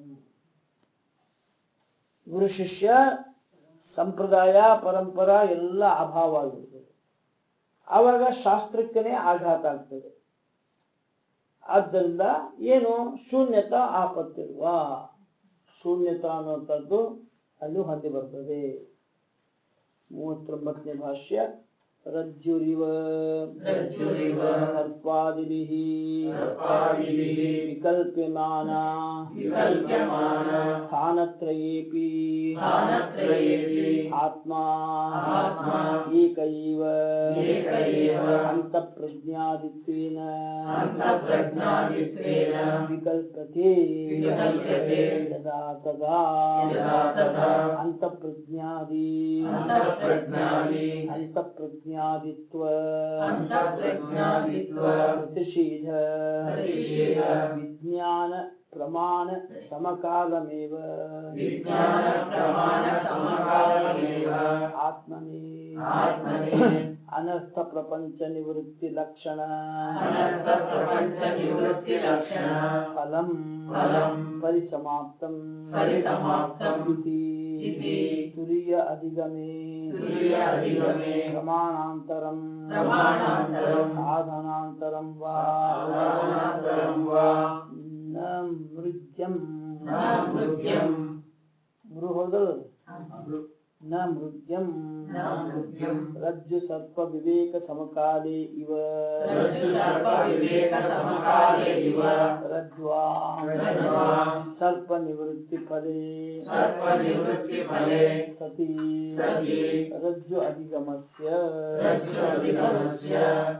ಗುರು ಶಿಷ್ಯ ಸಂಪ್ರದಾಯ ಪರಂಪರ ಎಲ್ಲ ಅಭಾವ ಆಗಿರ್ತದೆ ಆವಾಗ ಶಾಸ್ತ್ರಕ್ಕನೇ ಆಘಾತ ಆಗ್ತದೆ ಆದ್ದರಿಂದ ಏನು ಶೂನ್ಯತಾ ಆಪತ್ತಿರುವ ಶೂನ್ಯತಾ ಅನ್ನುವಂಥದ್ದು ಅಲ್ಲಿ ಹೊಂದಿ ಬರ್ತದೆ ಮೂವತ್ತೊಂಬತ್ತನೇ ಭಾಷ್ಯ ರಜ್ಜುರಿವ ರಜ್ಜುರಿವ ಸರ್ಪಾದಿಭಿಃ ಸರ್ಪಾದಿಭಿಃ ವಿಕಲ್ಪ್ಯಮಾನ ವಿಕಲ್ಪ್ಯಮಾನ ಸ್ಥಾನತ್ರಯೇಪಿ ಸ್ಥಾನತ್ರಯೇಪಿ ಆತ್ಮಾ ಆತ್ಮಾ ಏಕೈವ ಏಕೈವ ಅಂತಃಪ್ರಜ್ಞಾದಿತ್ವೇನ ಅಂತಃಪ್ರಜ್ಞಾದಿತ್ವೇನ ವಿಕಲ್ಪತೆ ವಿಕಲ್ಪತೆ ಯದಾ ತದಾ ಯದಾ ತದಾ ಅಂತಃಪ್ರಜ್ಞಾದಿ ಅಂತಃಪ್ರಜ್ಞಾದಿ ಅಂತಃಪ್ರಜ್ಞಾದಿತ್ವ ಅಂತಃಪ್ರಜ್ಞಾದಿತ್ವ ಪ್ರತಿಷೇಧ ಪ್ರತಿಷೇಧ ವಿಜ್ಞಾನ ಪ್ರಮಾಣ ಸಮಕಾಲಮೇವ ವಿಜ್ಞಾನ ಪ್ರಮಾಣ ಸಮಕಾಲಮೇವ ಆತ್ಮನೇ ಆತ್ಮನೇ ಅನರ್ಥ ಪ್ರಪಂಚ ನಿವೃತ್ತಿ ಲಕ್ಷಣ ಅನರ್ಥ ಪ್ರಪಂಚ ನಿವೃತ್ತಿ ಲಕ್ಷಣ ಫಲಂ ಫಲಂ ಪರಿಸಮಾಪ್ತಂ ಪರಿಸಮಾಪ್ತಂ ಇತಿ ಇತಿ ತುರಿಯ ಅಧಿಗಮೇ ತುರಿಯ ಅಧಿಗಮೇ ಪ್ರಮಾಣಾಂತರಂ ಪ್ರಮಾಣಾಂತರಂ ಸಾಧನಾಂತರಂ ವಾ ಸಾಧನಾಂತರಂ ವಾ ನ ಮೃಗ್ಯಂ ನ ಮೃಗ್ಯಂ ಮೃ ಹೌದಲ್ಲ ನ ಮೃಗ್ಯಂ ನ ಮೃಗ್ಯಂ ರಜ್ಜು ಸರ್ಪ ವಿವೇಕ ಸಮಕಾಲೇ ಇವ ರಜ್ಜು ಸರ್ಪ ವಿವೇಕ ಸಮಕಾಲೇ ಇವ ರಜ್ವಾಂ ರಜ್ವಾಂ ಸರ್ಪ ನಿವೃತ್ತಿ ಫಲೇ ಸರ್ಪ ನಿವೃತ್ತಿ ಫಲೇ ಸತಿ ಸತಿ ರಜ್ಜು ಅಧಿಗಮಸ್ಯ ರಜ್ಜು ಅಧಿಗಮಸ್ಯ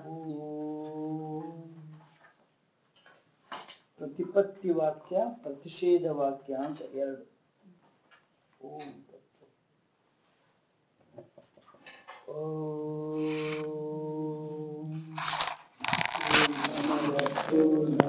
ಪ್ರತಿಪತ್ತಿ ವಾಕ್ಯ ಪ್ರತಿಷೇಧ ವಾಕ್ಯ ಅಂತ ಎರಡು ಓಂ ತತ್ಸತ್. ಓಂ ನಮೋ